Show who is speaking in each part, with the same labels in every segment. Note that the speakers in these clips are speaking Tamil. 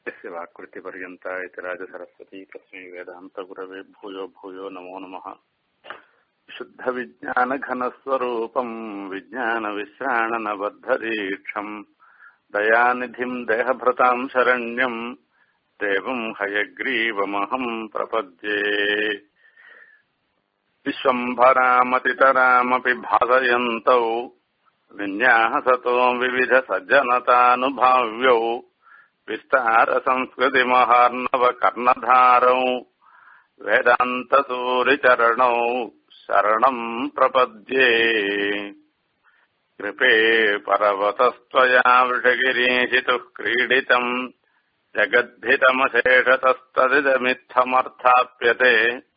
Speaker 1: यस्य वाक्कृतिपर्यन्ता इति राजसरस्वती तस्मै वेदान्तगुरवे भूयो भूयो नमो नमः शुद्धविज्ञानघनस्वरूपम् विज्ञानविश्राणनबद्धदीक्षम् दयानिधिम् देहभृताम् शरण्यम् देवम् हयग्रीवमहम् प्रपद्ये विश्वम्भरामतितरामपि भासयन्तौ विन्यासतो विविधसज्जनतानुभाव्यौ विस्तारसंस्कृतिमहार्णवकर्णधारौ वेदान्तसूरिचरणौ शरणम् प्रपद्ये कृपे पर्वतस्त्वया वृषगिरीशितुः क्रीडितम् जगद्भितमशेषतस्तदिदमित्थमर्थाप्यते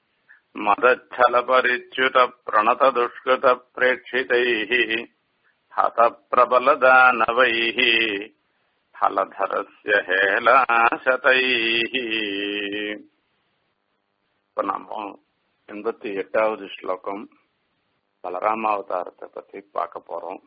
Speaker 1: मदच्छलपरिच्युतप्रणतदुष्कृतप्रेक्षितैः हतप्रबलदानवैः फलधरस्य हेलाशतैः இப்ப நாம எண்பத்தி எட்டாவது ஸ்லோகம் பலராம அவதாரத்தை பத்தி பார்க்க போறோம்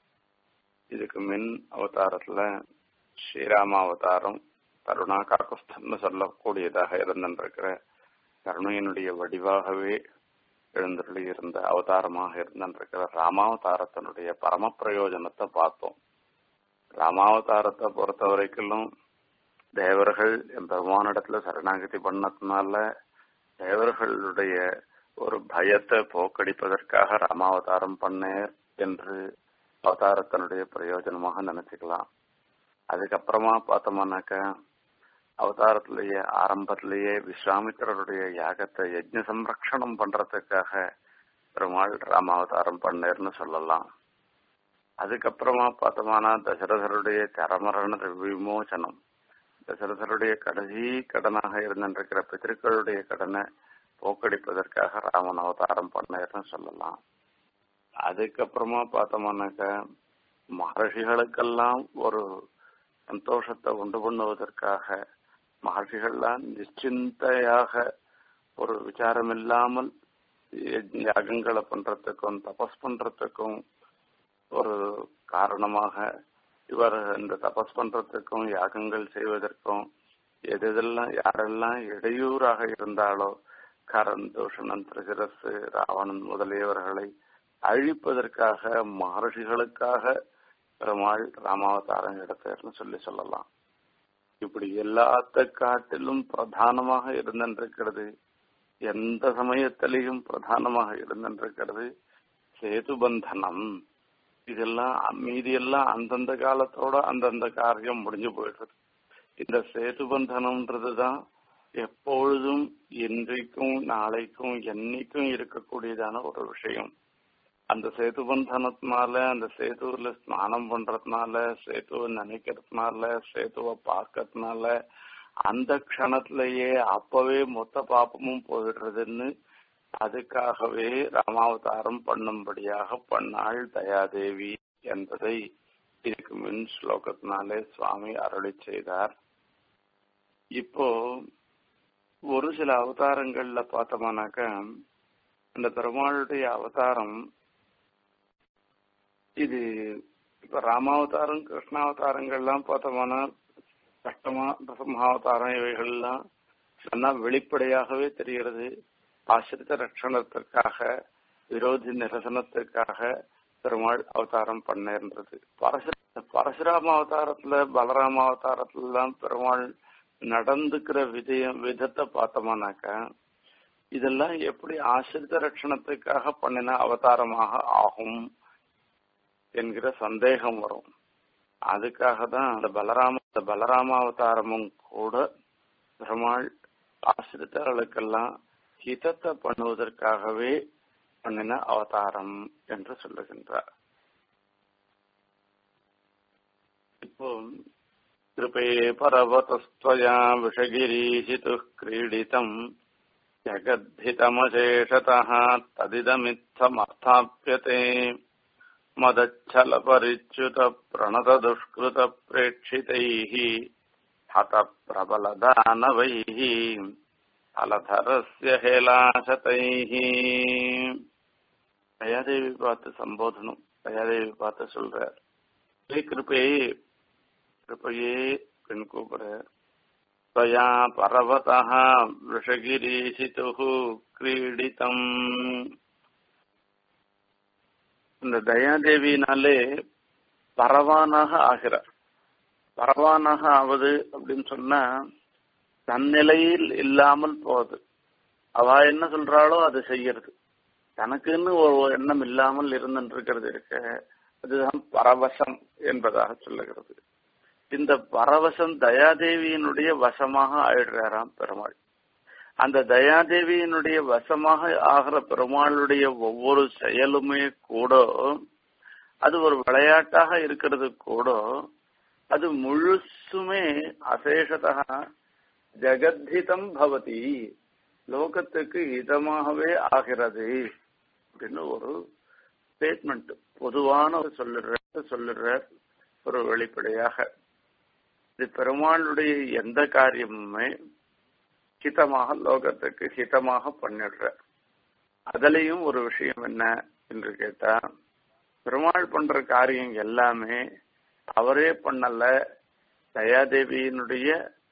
Speaker 1: இதுக்கு மின் அவதாரத்துல ஸ்ரீராம அவதாரம் கருணா காக்குஸ்தன்னு சொல்லக்கூடியதாக இருந்திருக்கிற கருணையினுடைய வடிவாகவே எழுந்தருளி இருந்த அவதாரமாக இருந்திருக்கிற ராமாவதாரத்தினுடைய பரம பிரயோஜனத்தை பார்த்தோம் ராமாவதாரத்தை பொறுத்த வரைக்கும் தேவர்கள் பெருமானிடத்துல சரணாகதி பண்ணதுனால தேவர்களுடைய ஒரு பயத்தை போக்கடிப்பதற்காக ராமாவதாரம் பண்ணேன் என்று அவதாரத்தினுடைய பிரயோஜனமாக நினைச்சுக்கலாம் அதுக்கப்புறமா பார்த்தோம்னாக்க அவதாரத்திலேயே ஆரம்பத்திலேயே விஸ்வாமித்திரருடைய யாகத்தை யஜ்ன சம்ரக்ஷணம் பண்றதுக்காக பெருமாள் ராமாவதாரம் பண்ணேர்னு சொல்லலாம் அதுக்கப்புறமா பார்த்தோம்னா தசரதருடைய சரமரண விமோசனம் தசரதருடைய கடைசி கடனாக இருந்திருக்கிற பித்திருக்களுடைய கடனை போக்கடிப்பதற்காக ராமன் அவதாரம் பண்ணேர்னு சொல்லலாம் அதுக்கப்புறமா பார்த்தோம்னாக்க மகர்ஷிகளுக்கெல்லாம் ஒரு சந்தோஷத்தை உண்டு பண்ணுவதற்காக மகர்ஷிகள்லாம் நிச்சிந்தையாக ஒரு விசாரம் இல்லாமல் யாகங்களை பண்றதுக்கும் தபஸ் பண்றதுக்கும் ஒரு காரணமாக இவர் இந்த தபஸ் பண்றதுக்கும் யாகங்கள் செய்வதற்கும் எதெல்லாம் யாரெல்லாம் இடையூறாக இருந்தாலோ கரண் தூஷணன் திருசிரசு ராவணன் முதலியவர்களை அழிப்பதற்காக மகர்ஷிகளுக்காக பெருமாள் ராமாவதாரம் எடுத்தார்னு சொல்லி சொல்லலாம் இப்படி எல்லாத்த காட்டிலும் பிரதானமாக இருந்திருக்கிறது எந்த சமயத்திலையும் பிரதானமாக இருந்திருக்கிறது சேதுபந்தனம் இதெல்லாம் மீதியெல்லாம் அந்தந்த காலத்தோட அந்தந்த காரியம் முடிஞ்சு போயிடுறது இந்த சேதுபந்தனம்ன்றது தான் எப்பொழுதும் இன்றைக்கும் நாளைக்கும் என்னைக்கும் இருக்கக்கூடியதான ஒரு விஷயம் அந்த சேது பந்தனத்தினால அந்த சேதுல ஸ்நானம் பண்றதுனால சேதுவை நினைக்கிறதுனால சேதுவை பார்க்கறதுனால அந்த க்ஷணத்திலேயே அப்பவே மொத்த பாப்பமும் போயிடுறதுன்னு அதுக்காகவே ராமாவதாரம் பண்ணும்படியாக பண்ணாள் தயாதேவி என்பதை இதுக்கு மின் ஸ்லோகத்தினாலே சுவாமி அருளி செய்தார் இப்போ ஒரு சில அவதாரங்கள்ல பார்த்தோம்னாக்க அந்த பெருமாளுடைய அவதாரம் இது இப்ப ராமாவதாரம் கிருஷ்ணாவதாரங்கள்லாம் பார்த்தோம்னா கஷ்டமா பிரசம்மாவதாரம் இவைகள்லாம் நல்லா வெளிப்படையாகவே தெரிகிறது ஆசிரித்த ரட்சணத்திற்காக விரோதி நிரசனத்திற்காக பெருமாள் அவதாரம் பண்ணேன்றது பரசு பரசுராம அவதாரத்துல பலராம அவதாரத்துலாம் பெருமாள் நடந்துக்கிற விதயம் விதத்தை பார்த்தோம்னாக்கா இதெல்லாம் எப்படி ஆசிரித்த ரட்சணத்துக்காக பண்ணின அவதாரமாக ஆகும் என்கிற சந்தேகம் வரும் அதுக்காக தான் அந்த பலராம அந்த பலராம அவதாரமும் கூட பெருமாள் ஆசிரித்தர்களுக்கெல்லாம் ஹிதத்தை பண்ணுவதற்காகவே பண்ணின அவதாரம் என்று சொல்லுகின்றார் இப்போ கிருபே பரவதஸ்துவயா விஷகிரீசித்து கிரீடிதம் जगद्धितमशेषतः तदिदमित्थमर्थाप्यते मदच्छलपरिच्युतप्रणतदुष्कृतप्रेक्षितैः हतप्रबलदानवैः फलधरस्य हेलाशतैः தயாதேவி பார்த்து சம்போதனம் தயாதேவி பார்த்து சொல்றார் கிருப்பையே கிருப்பையே பெண் கூப்பிடுற त्वया पर्वतः वृषगिरीशितुः क्रीडितम् இந்த தயாதேவியினாலே பரவானாக ஆகிறார் பரவானாக ஆவது அப்படின்னு சொன்னா தன்னிலையில் இல்லாமல் போகுது அவ என்ன சொல்றாளோ அதை செய்யறது தனக்குன்னு ஒரு எண்ணம் இல்லாமல் இருந்துருக்கிறது இருக்க அதுதான் பரவசம் என்பதாக சொல்லுகிறது இந்த பரவசம் தயாதேவியினுடைய வசமாக ஆயிடுறாராம் பெருமாள் அந்த தயாதேவியினுடைய வசமாக ஆகிற பெருமாளுடைய ஒவ்வொரு செயலுமே கூட அது ஒரு விளையாட்டாக இருக்கிறது கூட அது முழுசுமே அசேஷதா ஜெகத்ஹிதம் பவதி லோகத்துக்கு இதமாகவே ஆகிறது அப்படின்னு ஒரு ஸ்டேட்மெண்ட் பொதுவான ஒரு சொல்லுற சொல்லுற ஒரு வெளிப்படையாக இது பெருமாளுடைய எந்த காரியமுமே ஹிதமாக லோகத்துக்கு ஹிதமாக பண்ணிடுற அதுலயும் ஒரு விஷயம் என்ன என்று கேட்டா பெருமாள் பண்ற காரியம் எல்லாமே அவரே பண்ணல தயாதேவியினுடைய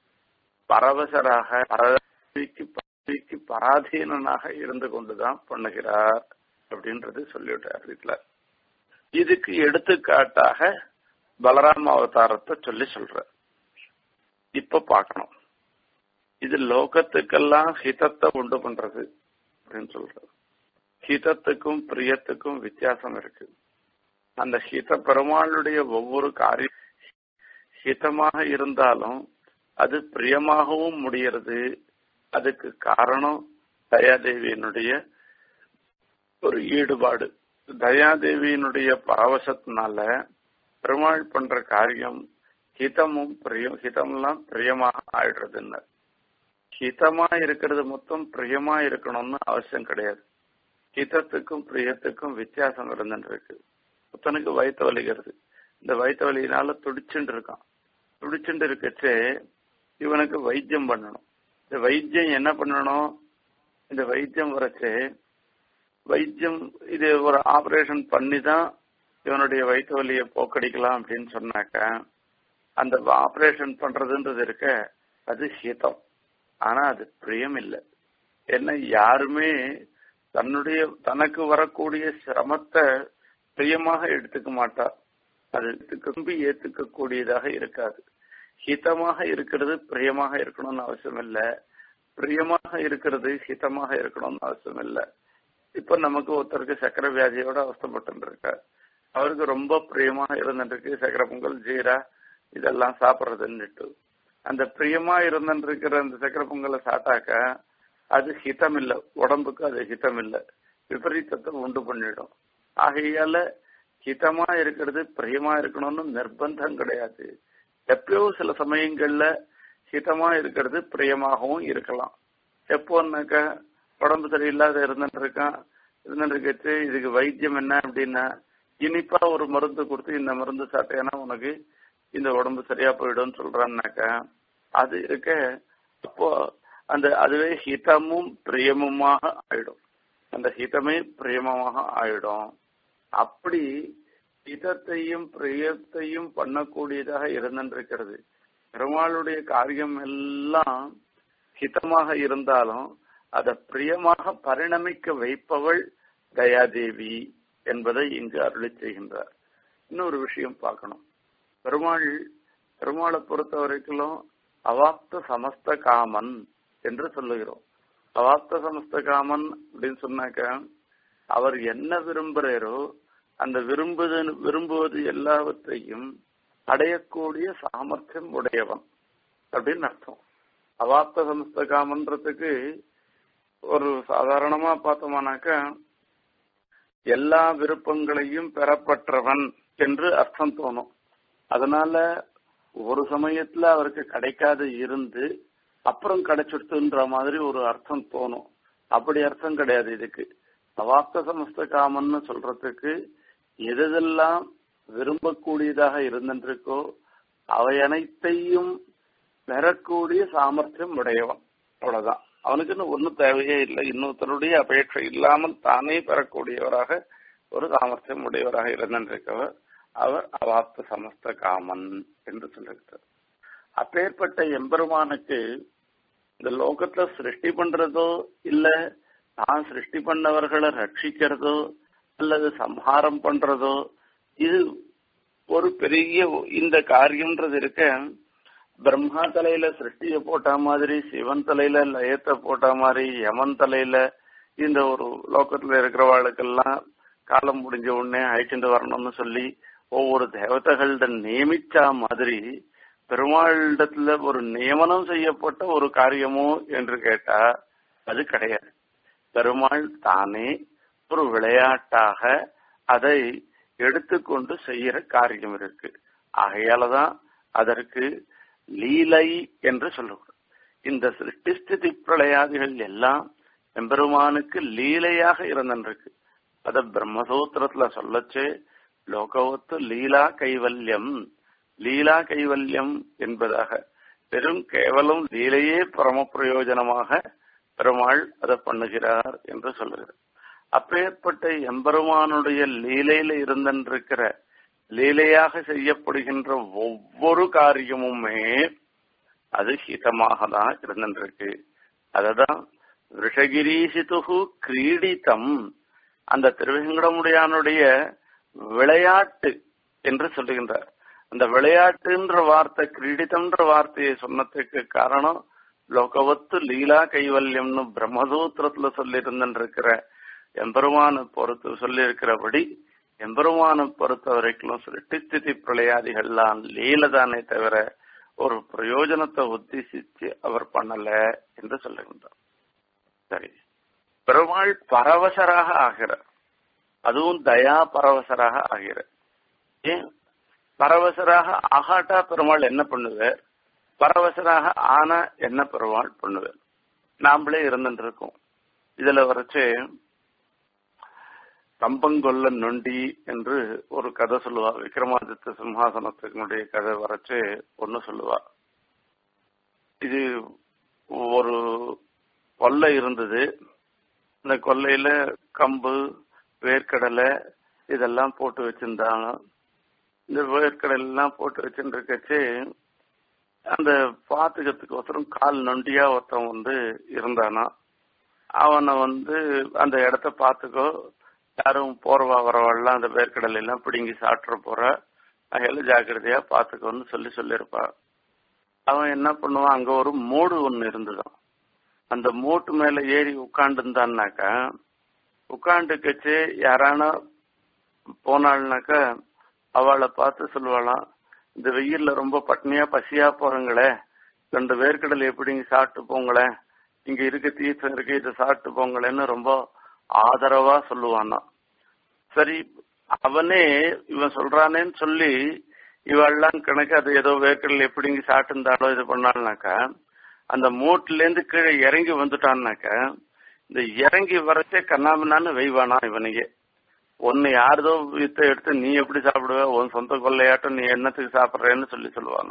Speaker 1: பரவசராக பரவிக்கு பரவிக்கு பராதீனனாக இருந்து கொண்டுதான் பண்ணுகிறார் அப்படின்றது சொல்லிவிட்டார் வீட்டுல இதுக்கு எடுத்துக்காட்டாக பலராம அவதாரத்தை சொல்லி சொல்ற இப்ப பார்க்கணும் இது லோகத்துக்கெல்லாம் ஹிதத்தை உண்டு பண்றது அப்படின்னு சொல்றது ஹிதத்துக்கும் பிரியத்துக்கும் வித்தியாசம் இருக்கு அந்த ஹித பெருமாளுடைய ஒவ்வொரு காரியம் ஹிதமாக இருந்தாலும் அது பிரியமாகவும் முடிகிறது அதுக்கு காரணம் தயாதேவியினுடைய ஒரு ஈடுபாடு தயாதேவியினுடைய பரவசத்தினால பெருமாள் பண்ற காரியம் ஹிதமும் பிரியம் ஹிதம்லாம் பிரியமாக ஆயிடுறதுன்னு ஹிதமா இருக்கிறது மொத்தம் பிரியமா இருக்கணும்னு அவசியம் கிடையாது ஹிதத்துக்கும் பிரியத்துக்கும் வித்தியாசம் இருந்துட்டு இருக்கு புத்தனுக்கு வயிற்று வலிக்கிறது இந்த வயிற்று வலியினால துடிச்சுட்டு இருக்கான் துடிச்சுட்டு இருக்கச்சே இவனுக்கு வைத்தியம் பண்ணணும் இந்த வைத்தியம் என்ன பண்ணணும் இந்த வைத்தியம் வரச்சே வைத்தியம் இது ஒரு ஆபரேஷன் பண்ணி தான் இவனுடைய வயிற்று வலியை போக்கடிக்கலாம் அப்படின்னு சொன்னாக்க அந்த ஆபரேஷன் பண்றதுன்றது இருக்க அது ஹிதம் ஆனா அது பிரியம் இல்லை என்ன யாருமே தன்னுடைய தனக்கு வரக்கூடிய சிரமத்தை பிரியமாக எடுத்துக்க மாட்டா அது திரும்பி ஏத்துக்க கூடியதாக இருக்காது ஹிதமாக இருக்கிறது பிரியமாக இருக்கணும்னு அவசியம் இல்லை பிரியமாக இருக்கிறது ஹிதமாக இருக்கணும்னு அவசியம் இல்லை இப்ப நமக்கு ஒருத்தருக்கு சக்கரை வியாதியோட அவஸ்தப்பட்டு இருக்கார் அவருக்கு ரொம்ப பிரியமாக இருந்துருக்கு சக்கரை பொங்கல் ஜீரா இதெல்லாம் சாப்பிட்றதுன்னுட்டு அந்த பிரியமா இருந்துருக்கிற அந்த சக்கரை பொங்கலை சாப்பிட்டாக்க அது ஹிதம் இல்லை உடம்புக்கு அது ஹிதம் இல்லை விபரீதத்தை உண்டு பண்ணிடும் ஆகையால ஹிதமா இருக்கிறது பிரியமா இருக்கணும்னு நிர்பந்தம் கிடையாது எப்பயோ சில சமயங்கள்ல ஹிதமா இருக்கிறது பிரியமாகவும் இருக்கலாம் எப்போன்னாக்க உடம்பு சரியில்லாத இருந்துட்டு இருக்கான் இருந்துட்டு இருக்கச்சு இதுக்கு வைத்தியம் என்ன அப்படின்னா இனிப்பா ஒரு மருந்து கொடுத்து இந்த மருந்து சாப்பிட்டேன்னா உனக்கு இந்த உடம்பு சரியா போயிடும்னு சொல்றான்னாக்க அது இருக்க அப்போ அந்த அதுவே ஹிதமும் பிரியமுமாக ஆயிடும் அந்த ஹிதமே பிரியமமாக ஆயிடும் அப்படி ஹிதத்தையும் பிரியத்தையும் பண்ணக்கூடியதாக இருந்திருக்கிறது பெருமாளுடைய காரியம் எல்லாம் ஹிதமாக இருந்தாலும் அதை பிரியமாக பரிணமிக்க வைப்பவள் தயாதேவி என்பதை இங்கு அருளி செய்கின்றார் இன்னொரு விஷயம் பார்க்கணும் பெருமாள் பெருமாளை பொறுத்த வரைக்கும் அவாப்த சமஸ்த காமன் என்று சொல்லுகிறோம் அவாப்த சமஸ்த காமன் அப்படின்னு சொன்னாக்க அவர் என்ன விரும்புகிறாரோ அந்த விரும்புது விரும்புவது எல்லாவற்றையும் அடையக்கூடிய சாமர்த்தியம் உடையவன் அப்படின்னு அர்த்தம் அவாப்த சமஸ்த காமன்றதுக்கு ஒரு சாதாரணமா பார்த்தோம்னாக்க எல்லா விருப்பங்களையும் பெறப்பட்டவன் என்று அர்த்தம் தோணும் அதனால ஒரு சமயத்துல அவருக்கு கிடைக்காது இருந்து அப்புறம் கிடைச்சிடுத்துன்ற மாதிரி ஒரு அர்த்தம் தோணும் அப்படி அர்த்தம் கிடையாது இதுக்கு அவாப்த சமஸ்த காமன்னு சொல்றதுக்கு எதெல்லாம் விரும்பக்கூடியதாக இருந்திருக்கோ அவை அனைத்தையும் பெறக்கூடிய சாமர்த்தியம் உடையவன் அவ்வளவுதான் அவனுக்குன்னு ஒன்றும் தேவையே இல்லை இன்னொருத்தருடைய அபேட்சை இல்லாமல் தானே பெறக்கூடியவராக ஒரு சாமர்த்தியம் உடையவராக இருந்திருக்கவர் அவர் அவாப்த சமஸ்த காமன் என்று சொல்லுகிறார் அப்பேற்பட்ட எம்பெருமானுக்கு இந்த லோகத்துல சிருஷ்டி பண்றதோ இல்ல தான் சிருஷ்டி பண்ணவர்களை ரட்சிக்கிறதோ அல்லது சம்ஹாரம் பண்றதோ இது ஒரு பெரிய இந்த காரியம்ன்றது இருக்க பிரம்மா தலையில சிருஷ்டிய போட்ட மாதிரி சிவன் தலையில லயத்தை போட்ட மாதிரி யமன் தலையில இந்த ஒரு லோகத்துல இருக்கிறவாளுக்கெல்லாம் காலம் முடிஞ்ச உடனே அழைச்சிட்டு வரணும்னு சொல்லி ஒவ்வொரு தேவதைகள்ட நியமிச்சா மாதிரி பெருமாளிடத்துல ஒரு நியமனம் செய்யப்பட்ட ஒரு காரியமோ என்று கேட்டா அது கிடையாது பெருமாள் தானே ஒரு விளையாட்டாக அதை எடுத்துக்கொண்டு செய்யற காரியம் இருக்கு ஆகையாலதான் அதற்கு லீலை என்று சொல்லுவோம் இந்த சிருஷ்டிஸ்திதி பிரளயாதிகள் எல்லாம் எம்பெருமானுக்கு லீலையாக இருந்திருக்கு அத பிரம்மசூத்திரத்துல சொல்லச்சு லோகவத்து லீலா கைவல்யம் லீலா கைவல்யம் என்பதாக பெரும் கேவலம் லீலையே பரம பிரயோஜனமாக பெருமாள் அதை பண்ணுகிறார் என்று சொல்லுகிறார் அப்பேற்பட்ட எம்பெருமானுடைய லீலையில இருந்திருக்கிற லீலையாக செய்யப்படுகின்ற ஒவ்வொரு காரியமுமே அது ஹிதமாக தான் இருந்திருக்கு அததான் ரிஷகிரீசிதுகு கிரீடித்தம் அந்த திருவேங்கடமுடியானுடைய விளையாட்டு என்று சொல்லுகின்றார் அந்த விளையாட்டுன்ற வார்த்தை கிரீடித்தம்ன்ற வார்த்தையை சொன்னதுக்கு காரணம் லோகவத்து லீலா கைவல்யம்னு பிரம்மசூத்திரத்துல சொல்லி இருந்திருக்கிற எம்பெருமான பொறுத்து சொல்லி இருக்கிறபடி எம்பெருமான பொறுத்த வரைக்கும் சிருஷ்டிஸ்திதி பிரளயாதிகள்லாம் லீலதானே தவிர ஒரு பிரயோஜனத்தை உத்தேசிச்சு அவர் பண்ணல என்று சொல்லுகின்றார் சரி பெருமாள் பரவசராக ஆகிறார் அதுவும் தயா பரவசராக ஆகிறார் ஏன் பரவசராக ஆகாட்டா பெருமாள் என்ன பண்ணுவார் பரவசராக ஆனா என்ன பெருமாள் பண்ணுவார் நாமளே இருந்துட்டு இருக்கோம் இதுல வரைச்சு கம்பங்கொல்ல நொண்டி என்று ஒரு கதை சொல்லுவா விக்ரமாதித்த சிம்ஹாசனத்தினுடைய கதை வரைச்சு ஒன்னு சொல்லுவா இது ஒரு கொல்லை இருந்தது இந்த கொல்லையில கம்பு வேர்க்கடலை இதெல்லாம் போட்டு வச்சிருந்தாங்க இந்த வேர்க்கடலை எல்லாம் போட்டு வச்சுருக்கச்சு அந்த பாத்துக்கிறதுக்கோசரம் கால் நொண்டியா ஒருத்தன் வந்து இருந்தானா அவனை வந்து அந்த இடத்த பாத்துக்கோ யாரும் போறவா வரவாள்லாம் அந்த வேர்க்கடலை எல்லாம் பிடுங்கி சாப்பிட்ற போற அதெல்லாம் ஜாக்கிரதையா பாத்துக்கோன்னு சொல்லி சொல்லியிருப்பான் அவன் என்ன பண்ணுவான் அங்க ஒரு மூடு ஒண்ணு இருந்ததாம் அந்த மூட்டு மேல ஏறி உட்கார்ந்து இருந்தான்னாக்கா உட்காந்துக்கச்சு யாரான போனாள்னாக்கா அவளை பார்த்து சொல்லுவாளாம் இந்த வெயில்ல ரொம்ப பட்னியா பசியா போறங்களே ரெண்டு வேர்க்கடலை எப்படிங்க சாப்பிட்டு போங்களேன் இங்க இருக்க தீர்த்தம் இருக்கு இதை சாப்பிட்டு போங்களேன்னு ரொம்ப ஆதரவா சொல்லுவானா சரி அவனே இவன் சொல்றானேன்னு சொல்லி இவெல்லாம் கணக்கு அது ஏதோ வேர்க்கடல் எப்படிங்க சாப்பிட்டு இது பண்ணாள்னாக்கா அந்த மூட்டுல இருந்து கீழே இறங்கி வந்துட்டான்னாக்கா இந்த இறங்கி வரச்சே கண்ணாமண்ணான்னு வெய்வானா இவனையே ஒன்னு யாரதோ வித்த எடுத்து நீ எப்படி சாப்பிடுவ உன் சொந்த கொள்ளையாட்டம் நீ என்னத்துக்கு சாப்பிடுறேன்னு சொல்லி சொல்லுவானா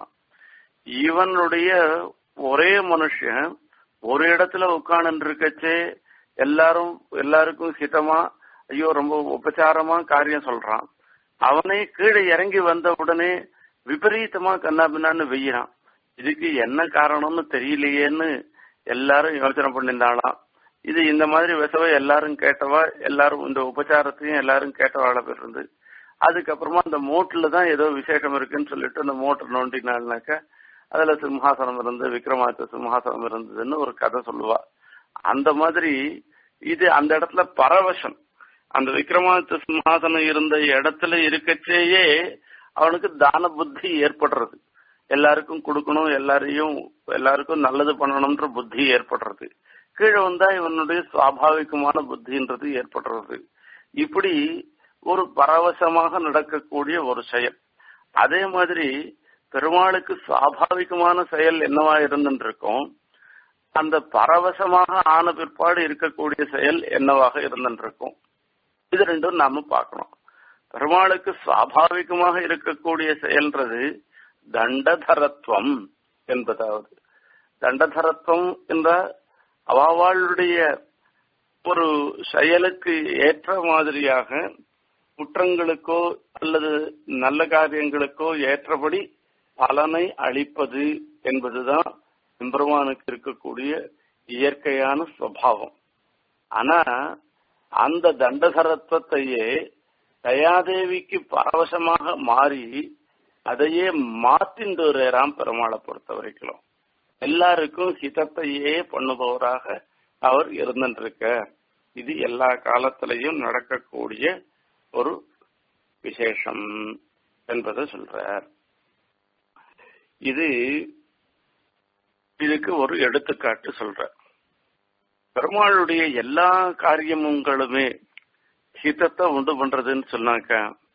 Speaker 1: இவனுடைய ஒரே மனுஷன் ஒரு இடத்துல உட்கார்ந்து இருக்கச்சே எல்லாரும் எல்லாருக்கும் ஹிதமா ஐயோ ரொம்ப உபச்சாரமா காரியம் சொல்றான் அவனே கீழே இறங்கி வந்த உடனே விபரீதமா கண்ணாபின்னான்னு வெய்யறான் இதுக்கு என்ன காரணம்னு தெரியலையேன்னு எல்லாரும் யோசனை பண்ணியிருந்தாளாம் இது இந்த மாதிரி விசவை எல்லாரும் கேட்டவா எல்லாரும் இந்த உபச்சாரத்தையும் எல்லாரும் கேட்டவாழ பேர் இருந்து அதுக்கப்புறமா அந்த மோட்டுல தான் ஏதோ விசேஷம் இருக்குன்னு சொல்லிட்டு அந்த மோட்டர் நோண்டினாள்னாக்க அதுல சிம்ஹாசனம் இருந்து விக்ரமாதித்த சிம்ஹாசனம் இருந்ததுன்னு ஒரு கதை சொல்லுவா அந்த மாதிரி இது அந்த இடத்துல பரவசம் அந்த விக்ரமாதித்த சிம்ஹாசனம் இருந்த இடத்துல இருக்கச்சேயே அவனுக்கு தான புத்தி ஏற்படுறது எல்லாருக்கும் கொடுக்கணும் எல்லாரையும் எல்லாருக்கும் நல்லது பண்ணணும்ன்ற புத்தி ஏற்படுறது கீழே வந்தா இவனுடைய சுவாபாவிகமான புத்தின்றது ஏற்படுறது இப்படி ஒரு பரவசமாக நடக்கக்கூடிய ஒரு செயல் அதே மாதிரி பெருமாளுக்கு சுவாபாவிகமான செயல் என்னவா இருந்துருக்கும் அந்த பரவசமாக ஆன பிற்பாடு இருக்கக்கூடிய செயல் என்னவாக இருந்துருக்கும் இது ரெண்டும் நாம பார்க்கணும் பெருமாளுக்கு சுவாபாவிகமாக இருக்கக்கூடிய செயல்ன்றது தண்டதரத்துவம் என்பதாவது தண்டதரத்துவம் என்ற அவாவாளுடைய ஒரு செயலுக்கு ஏற்ற மாதிரியாக குற்றங்களுக்கோ அல்லது நல்ல காரியங்களுக்கோ ஏற்றபடி பலனை அளிப்பது என்பதுதான் எம்பெருமானுக்கு இருக்கக்கூடிய இயற்கையான சுவாவம் ஆனா அந்த தண்டசரத்துவத்தையே தயாதேவிக்கு பரவசமாக மாறி அதையே மாத்தின்றாம் பெருமாளை பொறுத்த வரைக்கும் எல்லாருக்கும் ஹிதத்தையே பண்ணுபவராக அவர் இருந்திருக்க இது எல்லா காலத்திலையும் நடக்கக்கூடிய ஒரு விசேஷம் என்பதை சொல்றார் இது இதுக்கு ஒரு எடுத்துக்காட்டு சொல்ற பெருமாளுடைய எல்லா காரியங்களுமே ஹிதத்தை உண்டு பண்றதுன்னு சொன்னாக்க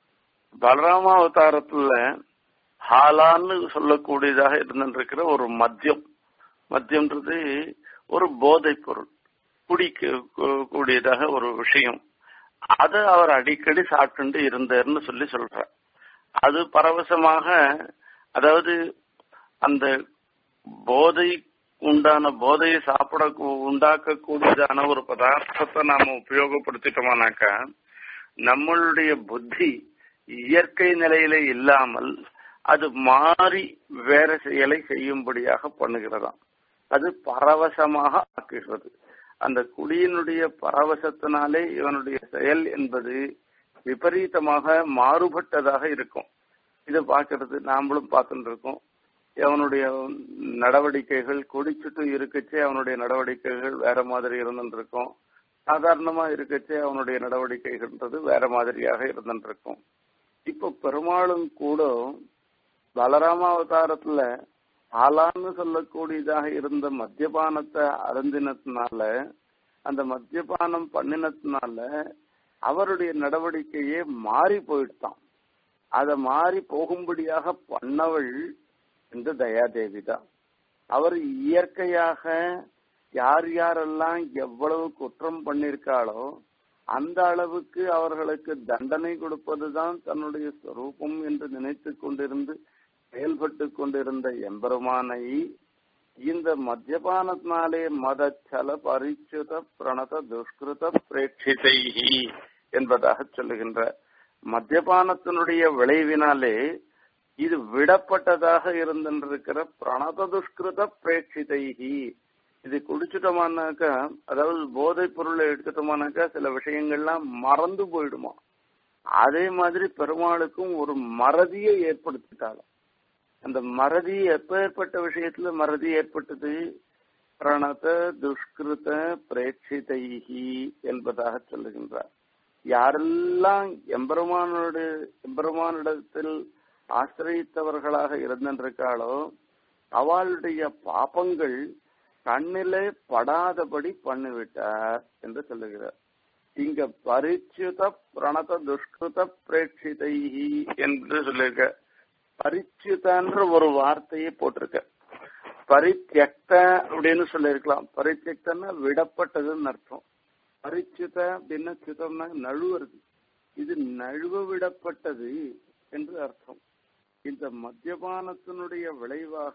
Speaker 1: பலராம அவதாரத்துல ஹாலான்னு சொல்லக்கூடியதாக இருந்திருக்கிற ஒரு மத்தியம் மத்தியம்ன்றது ஒரு போதை பொருள் குடிக்க கூடியதாக ஒரு விஷயம் அதை அவர் அடிக்கடி சாப்பிட்டு இருந்தார்னு சொல்லி சொல்ற அது பரவசமாக அதாவது அந்த போதை உண்டான போதையை சாப்பிட உண்டாக்கக்கூடியதான ஒரு பதார்த்தத்தை நாம உபயோகப்படுத்திட்டோமானாக்கா நம்மளுடைய புத்தி இயற்கை நிலையில இல்லாமல் அது மாறி வேற செயலை செய்யும்படியாக பண்ணுகிறதாம் அது பரவசமாக ஆக்குகிறது அந்த குடியினுடைய பரவசத்தினாலே இவனுடைய செயல் என்பது விபரீதமாக மாறுபட்டதாக இருக்கும் இதை பார்க்கறது நாமளும் பார்த்துட்டு இருக்கோம் அவனுடைய நடவடிக்கைகள் குடிச்சுட்டு இருக்கச்சே அவனுடைய நடவடிக்கைகள் வேற மாதிரி இருந்துருக்கும் சாதாரணமா இருக்கச்சே அவனுடைய நடவடிக்கைகள்ன்றது வேற மாதிரியாக இருந்துருக்கும் இப்ப பெருமாளும் கூட பலராம அவதாரத்துல ஆலான்னு சொல்லக்கூடியதாக இருந்த மத்தியபானத்தை அருந்தினத்தினால அந்த மத்தியபானம் பண்ணினத்தினால அவருடைய நடவடிக்கையே மாறி போயிட்டான் அதை மாறி போகும்படியாக பண்ணவள் இந்த தயாதேவி தான் அவர் இயற்கையாக யார் யாரெல்லாம் எவ்வளவு குற்றம் பண்ணிருக்காளோ அந்த அளவுக்கு அவர்களுக்கு தண்டனை கொடுப்பதுதான் தன்னுடைய ஸ்வரூபம் என்று நினைத்து கொண்டிருந்து செயல்பட்டு கொண்டிருந்த எம்பெருமானை இந்த மத்தியபானத்தினாலே மதச்சல பரிச்சுத பிரணத துஷ்கிருத பிரேட்சிதை என்பதாக சொல்லுகின்ற மத்தியபானத்தினுடைய விளைவினாலே இது விடப்பட்டதாக இருந்திருக்கிற பிரணத துஷ்கிருத பிரேட்சிதைகி இது குடிச்சிட்டோமானாக்கா அதாவது போதைப் பொருளை எடுத்துட்டோமானாக்கா சில விஷயங்கள்லாம் மறந்து போயிடுமா அதே மாதிரி பெருமாளுக்கும் ஒரு மறதியை ஏற்படுத்திட்டாலும் அந்த மறதி எப்பேற்பட்ட விஷயத்துல மறதி ஏற்பட்டது பிரணத துஷ்கிருத பிரேட்சிதைகி என்பதாக சொல்லுகின்றார் யாரெல்லாம் எம்பெருமானோட எம்பெருமானிடத்தில் ஆசிரியத்தவர்களாக இருந்திருக்காளோ அவளுடைய பாப்பங்கள் கண்ணிலே படாதபடி பண்ணிவிட்டார் என்று சொல்லுகிறார் இங்க பரிச்சுத பிரணத துஷ்கிருத பிரேட்சிதைஹி என்று சொல்லிருக்க பரிச்சுதன்ற ஒரு வார்த்தையை போட்டிருக்க பரித்தியக்த அப்படின்னு சொல்லியிருக்கலாம் பரித்தியக்தன்னா விடப்பட்டதுன்னு அர்த்தம் பரிச்சுத அப்படின்னா சுதம்னா நழுவுறது இது நழுவ விடப்பட்டது என்று அர்த்தம் இந்த மத்தியபானத்தினுடைய விளைவாக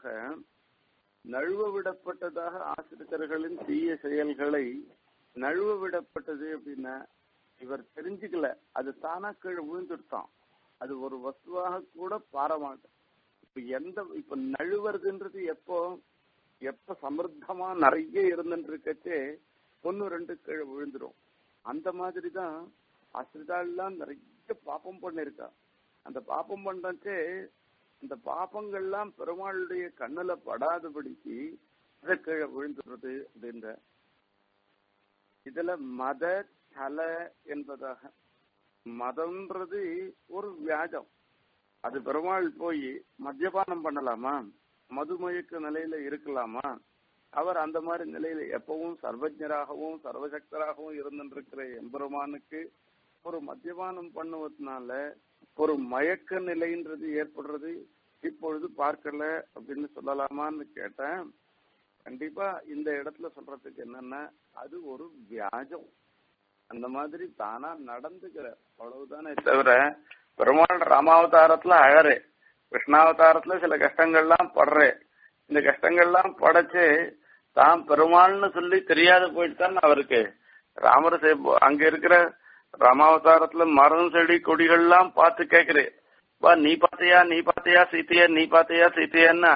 Speaker 1: நழுவ விடப்பட்டதாக ஆசிரியர்களின் தீய செயல்களை நழுவ விடப்பட்டது அப்படின்னா இவர் தெரிஞ்சுக்கல அது தானா கீழே விழுந்துட்டான் அது ஒரு வஸ்துவாக கூட பாரமாட்டேன் இப்ப எந்த இப்ப நழுவுறதுன்றது எப்போ எப்ப சமிருத்தமா நிறைய இருந்துட்டு இருக்கச்சே ஒன்னு ரெண்டு கீழே விழுந்துரும் அந்த மாதிரி தான் ஆசிரிதாள்லாம் நிறைய பாப்பம் பண்ணிருக்கா அந்த பாப்பம் பண்றச்சே இந்த பாப்பங்கள்லாம் பெருமாளுடைய கண்ணுல படாதபடிக்கு அதை கீழே விழுந்துடுறது அப்படின்ற இதுல மத தல என்பதாக மதம்ன்றது ஒரு வியாஜம் அது பெருமாள் போய் மத்தியபானம் பண்ணலாமா மதுமயக்க நிலையில இருக்கலாமா அவர் அந்த மாதிரி நிலையில எப்பவும் சர்வஜராகவும் சர்வசக்தராகவும் இருந்துருக்கிற எம்பெருமானுக்கு ஒரு மத்தியபானம் பண்ணுவதனால ஒரு மயக்க நிலைன்றது ஏற்படுறது இப்பொழுது பார்க்கல அப்படின்னு சொல்லலாமான்னு கேட்டேன் கண்டிப்பா இந்த இடத்துல சொல்றதுக்கு என்னன்னா அது ஒரு வியாஜம் அந்த மாதிரி தானா நடந்துக்கிற அவ்வளவுதானே தவிர பெருமாள் ராமாவதாரத்துல அழறே கிருஷ்ணாவதாரத்துல சில கஷ்டங்கள்லாம் படுறே இந்த கஷ்டங்கள்லாம் படைச்சு தான் பெருமாள்னு சொல்லி தெரியாத போயிட்டு தான் அவருக்கு ராமர் அங்க இருக்கிற ராமாவதாரத்துல மரம் செடி கொடிகள்லாம் பார்த்து கேக்குறேன் வா நீ பாத்தியா நீ பாத்தியா சீத்தையா நீ பாத்தியா சீத்தையான்னா